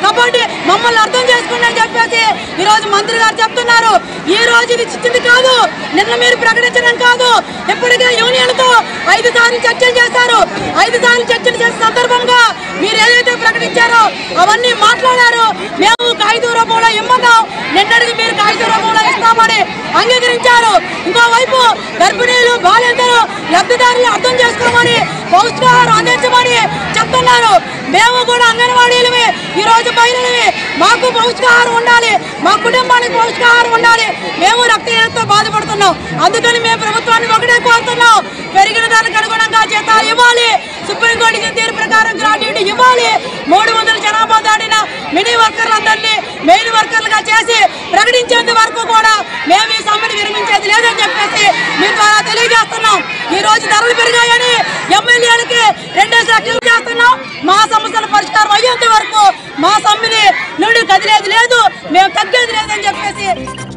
కబడ్డీ మమ్మల్ని అర్థం చేసుకోండి అని చెప్పేసి ఈ రోజు మంత్రి గారు చెప్తున్నారు ఈ రోజు ఇది చిచ్చింది కాదు నిన్న మీరు ప్రకటించడం కాదు ఇప్పటికే యూనియన్ తో ఐదు సార్లు చర్చలు చేశారు ఐదు సార్లు చర్చలు చేసిన సందర్భంగా మీరు ఏదైతే ప్రకటించారో అవన్నీ మాట్లాడారు మేము కాగితం రూపంలో ఇమ్మన్నాం నిన్నటికి మీరు కాగితం రూపంలో ఇస్తామని అంగీకరించారు ఇంకోవైపు గర్భిణీలు బాలింతలు లబ్ధిదారులు అర్థం చేసుకోమని పౌష్టికాహారం అందించమని చెప్తున్నారు మేము కూడా అంగన్వాడీలవి ఈ రోజు మహిళలవి మాకు పౌష్టికాహారం ఉండాలి మా కుటుంబానికి పౌష్టికాహారం ఉండాలి మేము రక్తహీనతతో బాధపడుతున్నాం అందుకని మేము ప్రభుత్వాన్ని ఒకటే కోరుతున్నాం పెరిగిన దానికి అనుగుణంగా జీతాలు ఇవ్వాలి సుప్రీంకోర్టు ఇచ్చిన తీర్పు ప్రకారం గ్రాడ్యుయేట్ ఇవ్వాలి మూడు వందల జనాభా దాటిన మినీ వర్కర్లందరినీ మెయిన్ వర్కర్లుగా చేసి ప్రకటించేంత వరకు కూడా మేము ఈ సమ్మెను విరమించేది లేదని చెప్పేసి మీ ద్వారా తెలియజేస్తున్నాం ఈ రోజు ధరలు పెరిగాయని ఎమ్మెల్యేలకి రెండేసి లక్షలు చేస్తున్నాం మా సమస్యల పరిష్కారం అయ్యేంత వరకు మా సమ్మెని నుండి కదిలేది లేదు మేము తగ్గేది లేదని చెప్పేసి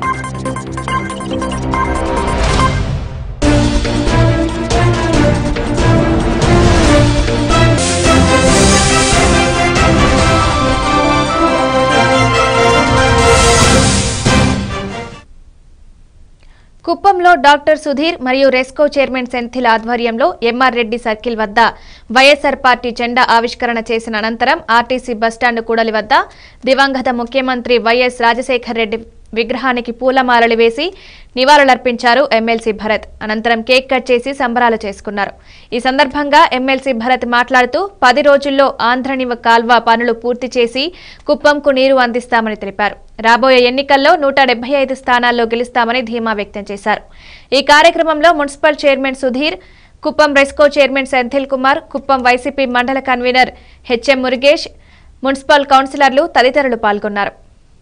కుప్పంలో డాక్టర్ సుధీర్ మరియు రెస్కో చైర్మన్ సెంథిల్ ఆధ్వర్యంలో ఎంఆర్ రెడ్డి సర్కిల్ వద్ద వైఎస్సార్ పార్టీ జెండా ఆవిష్కరణ చేసిన అనంతరం ఆర్టీసీ బస్టాండ్ కూడలి వద్ద దివంగత ముఖ్యమంత్రి వైఎస్ రాజశేఖర్ రెడ్డి విగ్రహానికి పూలమాలలు వేసి నివాళులర్పించారు ఎమ్మెల్సీ భరత్ అనంతరం కేక్ కట్ చేసి సంబరాలు చేసుకున్నారు ఈ సందర్భంగా ఎమ్మెల్సీ భరత్ మాట్లాడుతూ పది రోజుల్లో ఆంధ్రనివ కాల్వ పనులు పూర్తి చేసి కుప్పంకు నీరు అందిస్తామని తెలిపారు రాబోయే ఎన్నికల్లో నూట డెబ్బై ఐదు స్థానాల్లో గెలుస్తామని ధీమా వ్యక్తం చేశారు ఈ కార్యక్రమంలో municipal chairman Sudhir Kuppam RESCO chairman Senthil Kumar Kuppam YCP మండల కన్వీనర్ హెచ్ఎం మురుగేష్ మున్సిపల్ కౌన్సిలర్లు తదితరులు పాల్గొన్నారు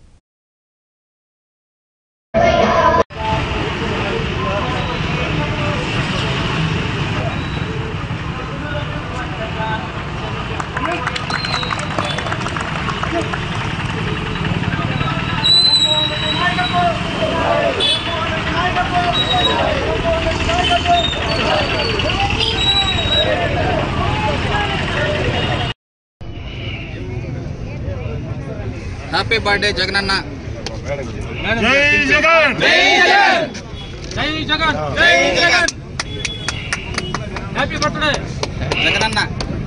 హ్యాపీ బర్త్డే జగనన్న
జై జగన్ జై జగన్
జై జగన్ జై జగన్ హ్యాపీ బర్త్డే జగనన్న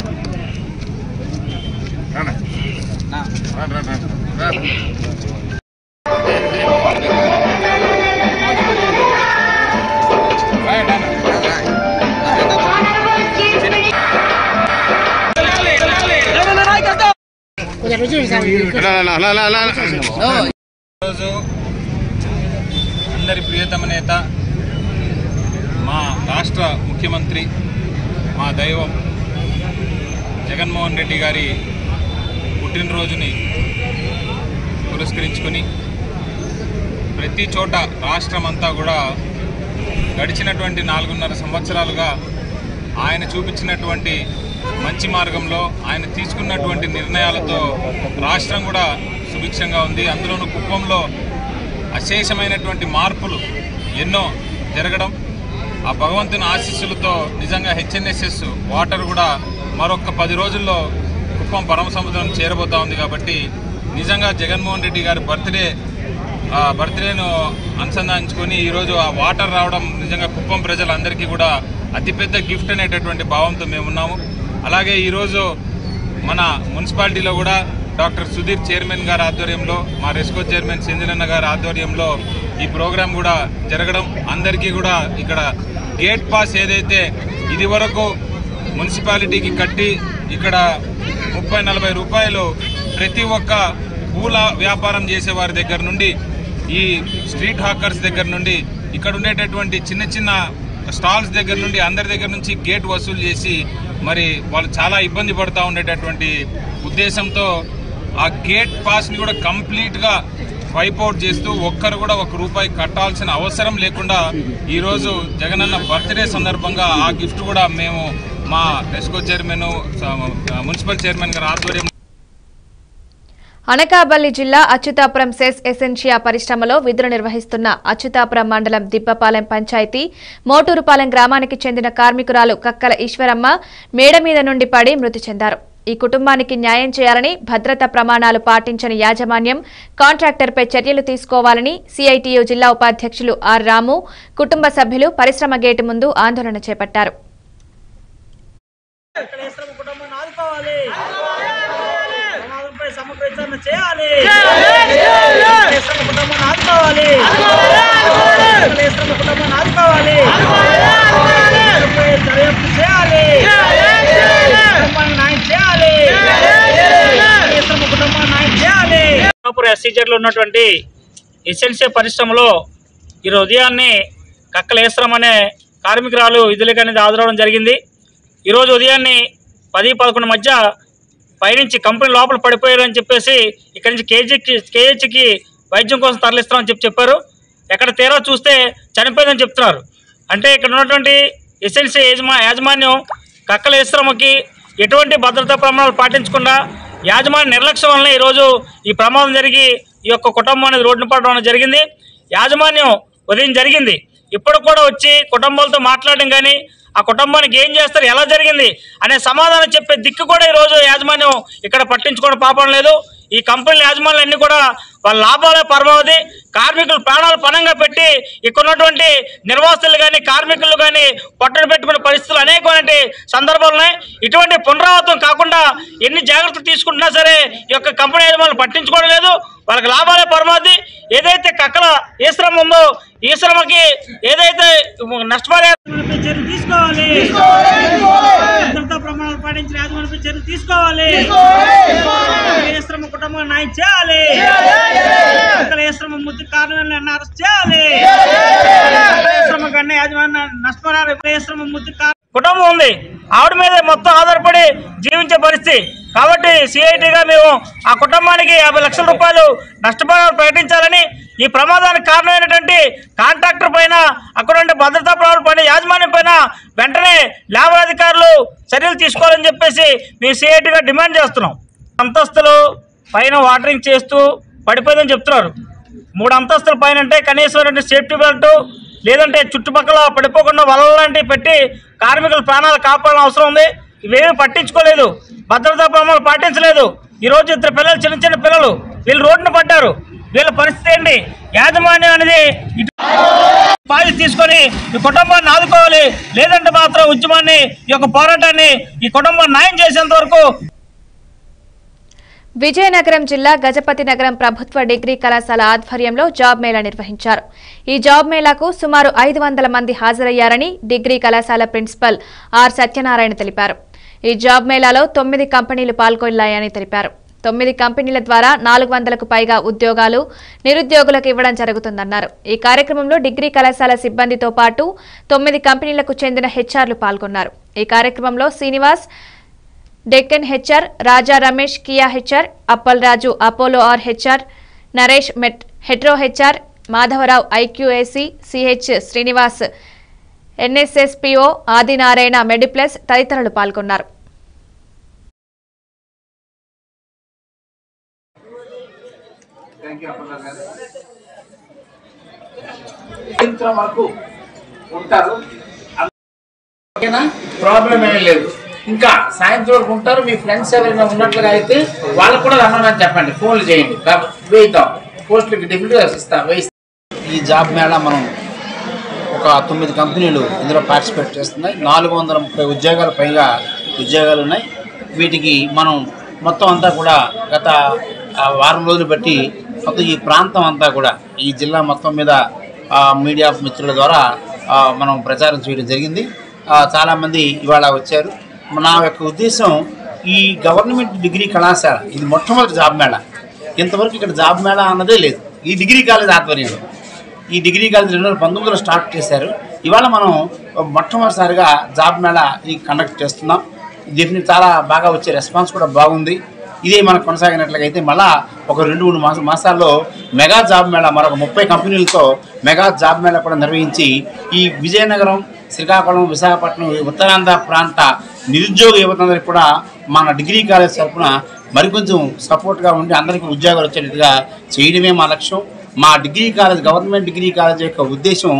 ఈరోజు అందరి ప్రియతమ నేత మా రాష్ట్ర ముఖ్యమంత్రి మా దైవం జగన్మోహన్ రెడ్డి గారి పుట్టినరోజుని పురస్కరించుకొని ప్రతి చోట రాష్ట్రం అంతా కూడా గడిచినటువంటి నాలుగున్నర సంవత్సరాలుగా ఆయన చూపించినటువంటి మంచి మార్గంలో ఆయన తీసుకున్నటువంటి నిర్ణయాలతో రాష్ట్రం కూడా సుభిక్షంగా ఉంది అందులోనూ కుప్పంలో అశేషమైనటువంటి మార్పులు ఎన్నో జరగడం ఆ భగవంతుని ఆశీస్సులతో నిజంగా హెచ్ఎన్ఎస్ఎస్ వాటర్ కూడా మరొక పది రోజుల్లో కుప్పం పరమ సముద్రం చేరబోతా ఉంది కాబట్టి నిజంగా జగన్మోహన్ రెడ్డి గారి బర్త్డే ఆ బర్త్డేను అనుసంధానించుకొని ఈరోజు ఆ వాటర్ రావడం నిజంగా కుప్పం ప్రజలందరికీ కూడా అతిపెద్ద గిఫ్ట్ అనేటటువంటి భావంతో మేమున్నాము అలాగే ఈరోజు మన మున్సిపాలిటీలో కూడా డాక్టర్ సుధీర్ చైర్మన్ గారి ఆధ్వర్యంలో మా రెస్కో చైర్మన్ సెందిలన్న గారి ఆధ్వర్యంలో ఈ ప్రోగ్రాం కూడా జరగడం అందరికీ కూడా ఇక్కడ గేట్ పాస్ ఏదైతే ఇది వరకు మున్సిపాలిటీకి కట్టి ఇక్కడ ముప్పై నలభై రూపాయలు ప్రతి ఒక్క పూల వ్యాపారం చేసే వారి దగ్గర నుండి ఈ స్ట్రీట్ హాకర్స్ దగ్గర నుండి ఇక్కడ ఉండేటటువంటి చిన్న చిన్న స్టాల్స్ దగ్గర నుండి అందరి దగ్గర నుంచి గేట్ వసూలు చేసి మరి వాళ్ళు చాలా ఇబ్బంది పడుతూ ఉండేటటువంటి ఉద్దేశంతో ఆ గేట్ పాస్ని కూడా కంప్లీట్గా వైప్ అవుట్ చేస్తూ ఒక్కరు కూడా ఒక రూపాయి కట్టాల్సిన అవసరం లేకుండా ఈరోజు జగనన్న బర్త్డే సందర్భంగా ఆ గిఫ్ట్ కూడా మేము మా రెస్కో చైర్మన్ మున్సిపల్ చైర్మన్ గారి ఆధ్వర్యం
అనకాపల్లి జిల్లా అచ్యుతాపురం సెస్ ఎసెన్షియా పరిశ్రమలో విధులు నిర్వహిస్తున్న అచ్యుతాపురం మండలం దిబ్బపాలెం పంచాయతీ మోటూరుపాలెం గ్రామానికి చెందిన కార్మికురాలు కక్కల ఈశ్వరమ్మ మేడ మీద నుండి పడి మృతి చెందారు ఈ కుటుంబానికి న్యాయం చేయాలని భద్రతా ప్రమాణాలు పాటించని యాజమాన్యం కాంట్రాక్టర్పై చర్యలు తీసుకోవాలని సిఐటియు జిల్లా ఉపాధ్యక్షులు ఆర్ రాము కుటుంబ సభ్యులు పరిశ్రమ గేటు ముందు ఆందోళన చేపట్టారు
ప్రమాదంపై సమగ్ర విచారణ చేయాలి శ్రమ కుటుంబాన్ని ఆదుకోవాలి శ్రమ కుటుంబాన్ని ఆదుకోవాలి దీనిపై దర్యాప్తు చేయాలి కుటుంబానికి న్యాయం చేయాలి శ్రమ కుటుంబాన్ని న్యాయం చేయాలి ఎస్సీజెడ్లో ఉన్నటువంటి ఎసెన్షియల్ పరిశ్రమలో ఈరోజు ఉదయాన్నే కక్కలేశ్వరం అనే కార్మికురాలు విధులకు అనేది హాజరవడం జరిగింది ఈరోజు ఉదయాన్నే పది పదకొండు మధ్య పైనుంచి కంపెనీ లోపల పడిపోయారు అని చెప్పేసి ఇక్కడి నుంచి కేజీకి కేహెచ్కి వైద్యం కోసం తరలిస్తామని చెప్పి చెప్పారు ఎక్కడ తీరా చూస్తే చనిపోయిందని చెప్తున్నారు అంటే ఇక్కడ ఉన్నటువంటి ఎస్ఎల్సీ యజమా యాజమాన్యం కక్కలేశ్వరమ్మకి ఎటువంటి భద్రతా ప్రమాణాలు పాటించకుండా యాజమాన్య నిర్లక్ష్యం వల్ల ఈరోజు ఈ ప్రమాదం జరిగి ఈ యొక్క కుటుంబం అనేది రోడ్డున పడడం అనేది జరిగింది యాజమాన్యం ఉదయం జరిగింది ఇప్పుడు కూడా వచ్చి కుటుంబాలతో మాట్లాడడం కానీ ఆ కుటుంబానికి ఏం చేస్తారు ఎలా జరిగింది అనే సమాధానం చెప్పే దిక్కు కూడా ఈరోజు యాజమాన్యం ఇక్కడ పట్టించుకోవడం పాపం లేదు ఈ కంపెనీల యాజమాన్యాలు అన్ని కూడా వాళ్ళ లాభాలే పరమావధి కార్మికులు ప్రాణాలు పణంగా పెట్టి ఇక్కడ ఉన్నటువంటి నిర్వాసితులు కానీ కార్మికులు కానీ పట్టున పెట్టుకునే పరిస్థితులు అనేకమైన సందర్భాలు ఉన్నాయి ఇటువంటి పునరావృతం కాకుండా ఎన్ని జాగ్రత్తలు తీసుకుంటున్నా సరే ఈ యొక్క కంపెనీ యజమానులు పట్టించుకోవడం లేదు వాళ్ళకి లాభాలే పరమావధి ఏదైతే కక్కల ఈ శ్రమ ఉందో ఈ శ్రమకి ఏదైతే నష్టపరిహారం చర్యలు తీసుకోవాలి భద్రతా ప్రమాణాలు పాటించిన యాజమాన్యపై చర్యలు తీసుకోవాలి ఏ శ్రమ కుటుంబం న్యాయం చేయాలి ఇక్కడ ఏ శ్రమ ముద్దు కారణాలను అరెస్ట్ చేయాలి ఏ శ్రమ కన్నా యాజమాన్య నష్టపరిహారం ఏ శ్రమ ముద్దు కారణం కుటుంబం ఉంది ఆవిడ మీద మొత్తం ఆధారపడి జీవించే పరిస్థితి కాబట్టి సిఐటిగా మేము ఆ కుటుంబానికి యాభై లక్షల రూపాయలు నష్టపరిహారం ప్రకటించాలని ఈ ప్రమాదానికి కారణమైనటువంటి కాంట్రాక్టర్ పైన అక్కడ ఉండే భద్రతా ప్రమాణాల పైన యాజమాన్యం పైన వెంటనే ల్యాబ్ అధికారులు చర్యలు తీసుకోవాలని చెప్పేసి మేము సిఐటిగా డిమాండ్ చేస్తున్నాం అంతస్తులు పైన వాటరింగ్ చేస్తూ పడిపోయిందని చెప్తున్నారు మూడు అంతస్తుల పైన అంటే కనీసం రెండు సేఫ్టీ బెల్ట్ లేదంటే చుట్టుపక్కల పడిపోకుండా వలల లాంటివి పెట్టి కార్మికుల ప్రాణాలు కాపాడాల్సిన అవసరం ఉంది ఇవేమీ పట్టించుకోలేదు భద్రతా ప్రమాణాలు పాటించలేదు ఈ రోజు ఇద్దరు పిల్లలు చిన్న చిన్న పిల్లలు వీళ్ళు రోడ్డున పడ్డారు వీళ్ళ పరిస్థితి ఏంటి యాజమాన్యం అనేది ఇటు బాధ్యత తీసుకొని ఈ కుటుంబాన్ని ఆదుకోవాలి లేదంటే మాత్రం ఉద్యమాన్ని ఈ యొక్క పోరాటాన్ని ఈ కుటుంబాన్ని న్యాయం చేసేంత వరకు
విజయనగరం జిల్లా గజపతి నగరం ప్రభుత్వ డిగ్రీ కళాశాల ఆధ్వర్యంలో జాబ్ మేళా నిర్వహించారు ఈ జాబ్ మేళాకు సుమారు ఐదు వందల మంది హాజరయ్యారని డిగ్రీ కళాశాల ప్రిన్సిపల్ ఆర్ సత్యనారాయణ తెలిపారు ఈ జాబ్ మేళాలో తొమ్మిది కంపెనీలు పాల్గొన్నాయని తెలిపారు తొమ్మిది కంపెనీల ద్వారా నాలుగు వందలకు పైగా ఉద్యోగాలు నిరుద్యోగులకు ఇవ్వడం జరుగుతుందన్నారు ఈ కార్యక్రమంలో డిగ్రీ కళాశాల సిబ్బందితో పాటు తొమ్మిది కంపెనీలకు చెందిన హెచ్ఆర్లు పాల్గొన్నారు ఈ కార్యక్రమంలో Srinivas Deccan HR Raja Ramesh Kia HR Appalraju Apollo R HR Naresh మెట్ Hetero HR Madhavarao IQAC CH Srinivas NSS PO Adinarayana MedPlus తదితరులు పాల్గొన్నారు
సాయంత్రం వరకు ఉంటారు ఓకేనా ప్రాబ్లం ఏమీ లేదు ఇంకా సాయంత్రం వరకు ఉంటారు మీ ఫ్రెండ్స్ ఎవరైనా ఉన్నట్లుగా అయితే వాళ్ళకు కూడా రమ్మని చెప్పండి ఫోన్లు చేయండి వేయిద్దాం పోస్టులకి డెఫినెట్గా ఇస్తాం వేయిస్తాం
ఈ జాబ్ మేళా మనం ఒక తొమ్మిది కంపెనీలు ఇందులో పార్టిసిపేట్ చేస్తున్నాయి నాలుగు వందల ముప్పై ఉద్యోగాల పైగా ఉద్యోగాలు ఉన్నాయి వీటికి మనం మొత్తం అంతా కూడా గత ఆ, వారం రోజులు బట్టి మొత్తం ఈ ప్రాంతం అంతా కూడా ఈ జిల్లా మొత్తం మీద ఆ, మీడియా మిత్రుల ద్వారా ఆ, మనం ప్రచారం చేయడం జరిగింది ఆ, చాలామంది ఇవాళ వచ్చారు నా యొక్క ఉద్దేశం ఈ గవర్నమెంట్ డిగ్రీ కళాశాల ఇది మొట్టమొదటి జాబ్ మేళా ఇంతవరకు ఇక్కడ జాబ్ మేళా అన్నదే లేదు ఈ డిగ్రీ కాలేజ్ ఆధ్వర్యంలో ఈ డిగ్రీ కాలేజ్ రెండు వేల పంతొమ్మిదిలో స్టార్ట్ చేశారు ఇవాళ మనం మొట్టమొదటిసారిగా జాబ్ మేళా ఈ కండక్ట్ చేస్తున్నాం డెఫినెట్ చాలా బాగా వచ్చే రెస్పాన్స్ కూడా బాగుంది ఇదే మనకు కొనసాగినట్లయితే మళ్ళా ఒక రెండు మూడు మాస మాసాల్లో మెగా జాబ్ మేళా మరొక ముప్పై కంపెనీలతో మెగా జాబ్ మేళా కూడా నిర్వహించి ఈ విజయనగరం శ్రీకాకుళం విశాఖపట్నం ఈ ఉత్తరాంధ్ర ప్రాంత నిరుద్యోగ యువతందరికీ కూడా మన డిగ్రీ కాలేజ్ తరఫున మరికొంచెం సపోర్ట్గా ఉండి అందరికీ ఉద్యోగాలు వచ్చేటట్టుగా చేయడమే మా లక్ష్యం మా degree college government degree college యొక్క ఉద్దేశం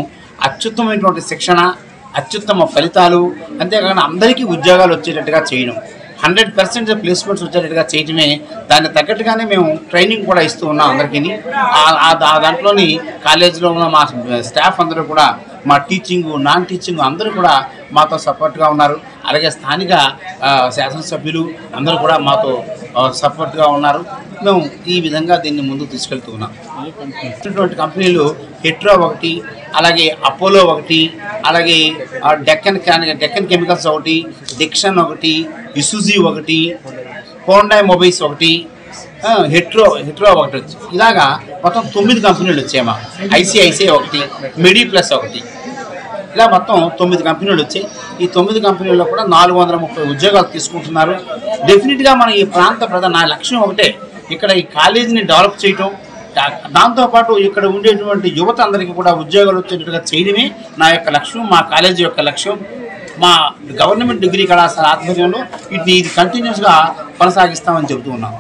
అత్యుత్తమైనటువంటి శిక్షణ అత్యుత్తమ ఫలితాలు అంతేకాకుండా అందరికీ ఉద్యోగాలు వచ్చేటట్టుగా చేయడం హండ్రెడ్ పర్సెంట్ ప్లేస్మెంట్స్ వచ్చేటట్టుగా చేయటమే దాన్ని తగ్గట్టుగానే మేము ట్రైనింగ్ కూడా ఇస్తూ ఉన్నాం అందరికీ ఆ- ఆ దా- దాంట్లోని కాలేజీలో ఉన్న మా స్టాఫ్ అందరూ కూడా మా టీచింగ్ నాన్ టీచింగ్ అందరూ కూడా మాతో సపోర్ట్గా ఉన్నారు అలాగే స్థానిక ఆ, శాసనసభ్యులు అందరూ కూడా మాతో ఆ, సపోర్ట్గా ఉన్నారు మేము ఈ విధంగా దీన్ని ముందుకు తీసుకెళ్తూ ఉన్నాం ఇటువంటి కంపెనీలు హెట్రో ఒకటి అలాగే అపోలో ఒకటి అలాగే ఆ, డెక్కన్ క్యాన్ డెక్కన్ కెమికల్స్ ఒకటి డిక్షన్ ఒకటి ఇసుజీ ఒకటి హోండాయ్ మొబైల్స్ ఒకటి ఆ, హెట్రో హెట్రో ఒకటి వచ్చి ఇలాగా మొత్తం తొమ్మిది కంపెనీలు వచ్చాయమ్మా ఐసిఐసిఐ ఒకటి మెడి ప్లస్ ఒకటి ఇలా మొత్తం తొమ్మిది కంపెనీలు వచ్చాయి ఈ తొమ్మిది కంపెనీల్లో కూడా నాలుగు వందల ముప్పై ఉద్యోగాలు తీసుకుంటున్నారు డెఫినెట్గా మన ఈ ప్రాంత ప్రధాన నా లక్ష్యం ఒకటే ఇక్కడ ఈ కాలేజీని డెవలప్ చేయటం దా- దాంతోపాటు ఇక్కడ ఉండేటువంటి యువత అందరికీ కూడా ఉద్యోగాలు వచ్చేటట్టుగా చేయడమే నా యొక్క లక్ష్యం మా కాలేజీ యొక్క లక్ష్యం మా గవర్నమెంట్ డిగ్రీ కళాశాల ఆధ్వర్యంలో వీటిని ఇది కంటిన్యూస్గా కొనసాగిస్తామని చెబుతూ ఉన్నాం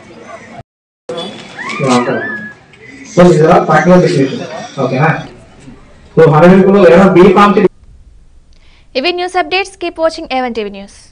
సో ఇది ప్రాక్టికల్ డిక్లరేషన్ ఓకేనా సో హండ్రెడ్ లో ఏమైనా బీ ఫామ్
ఇవి news updates keep watching A one TV news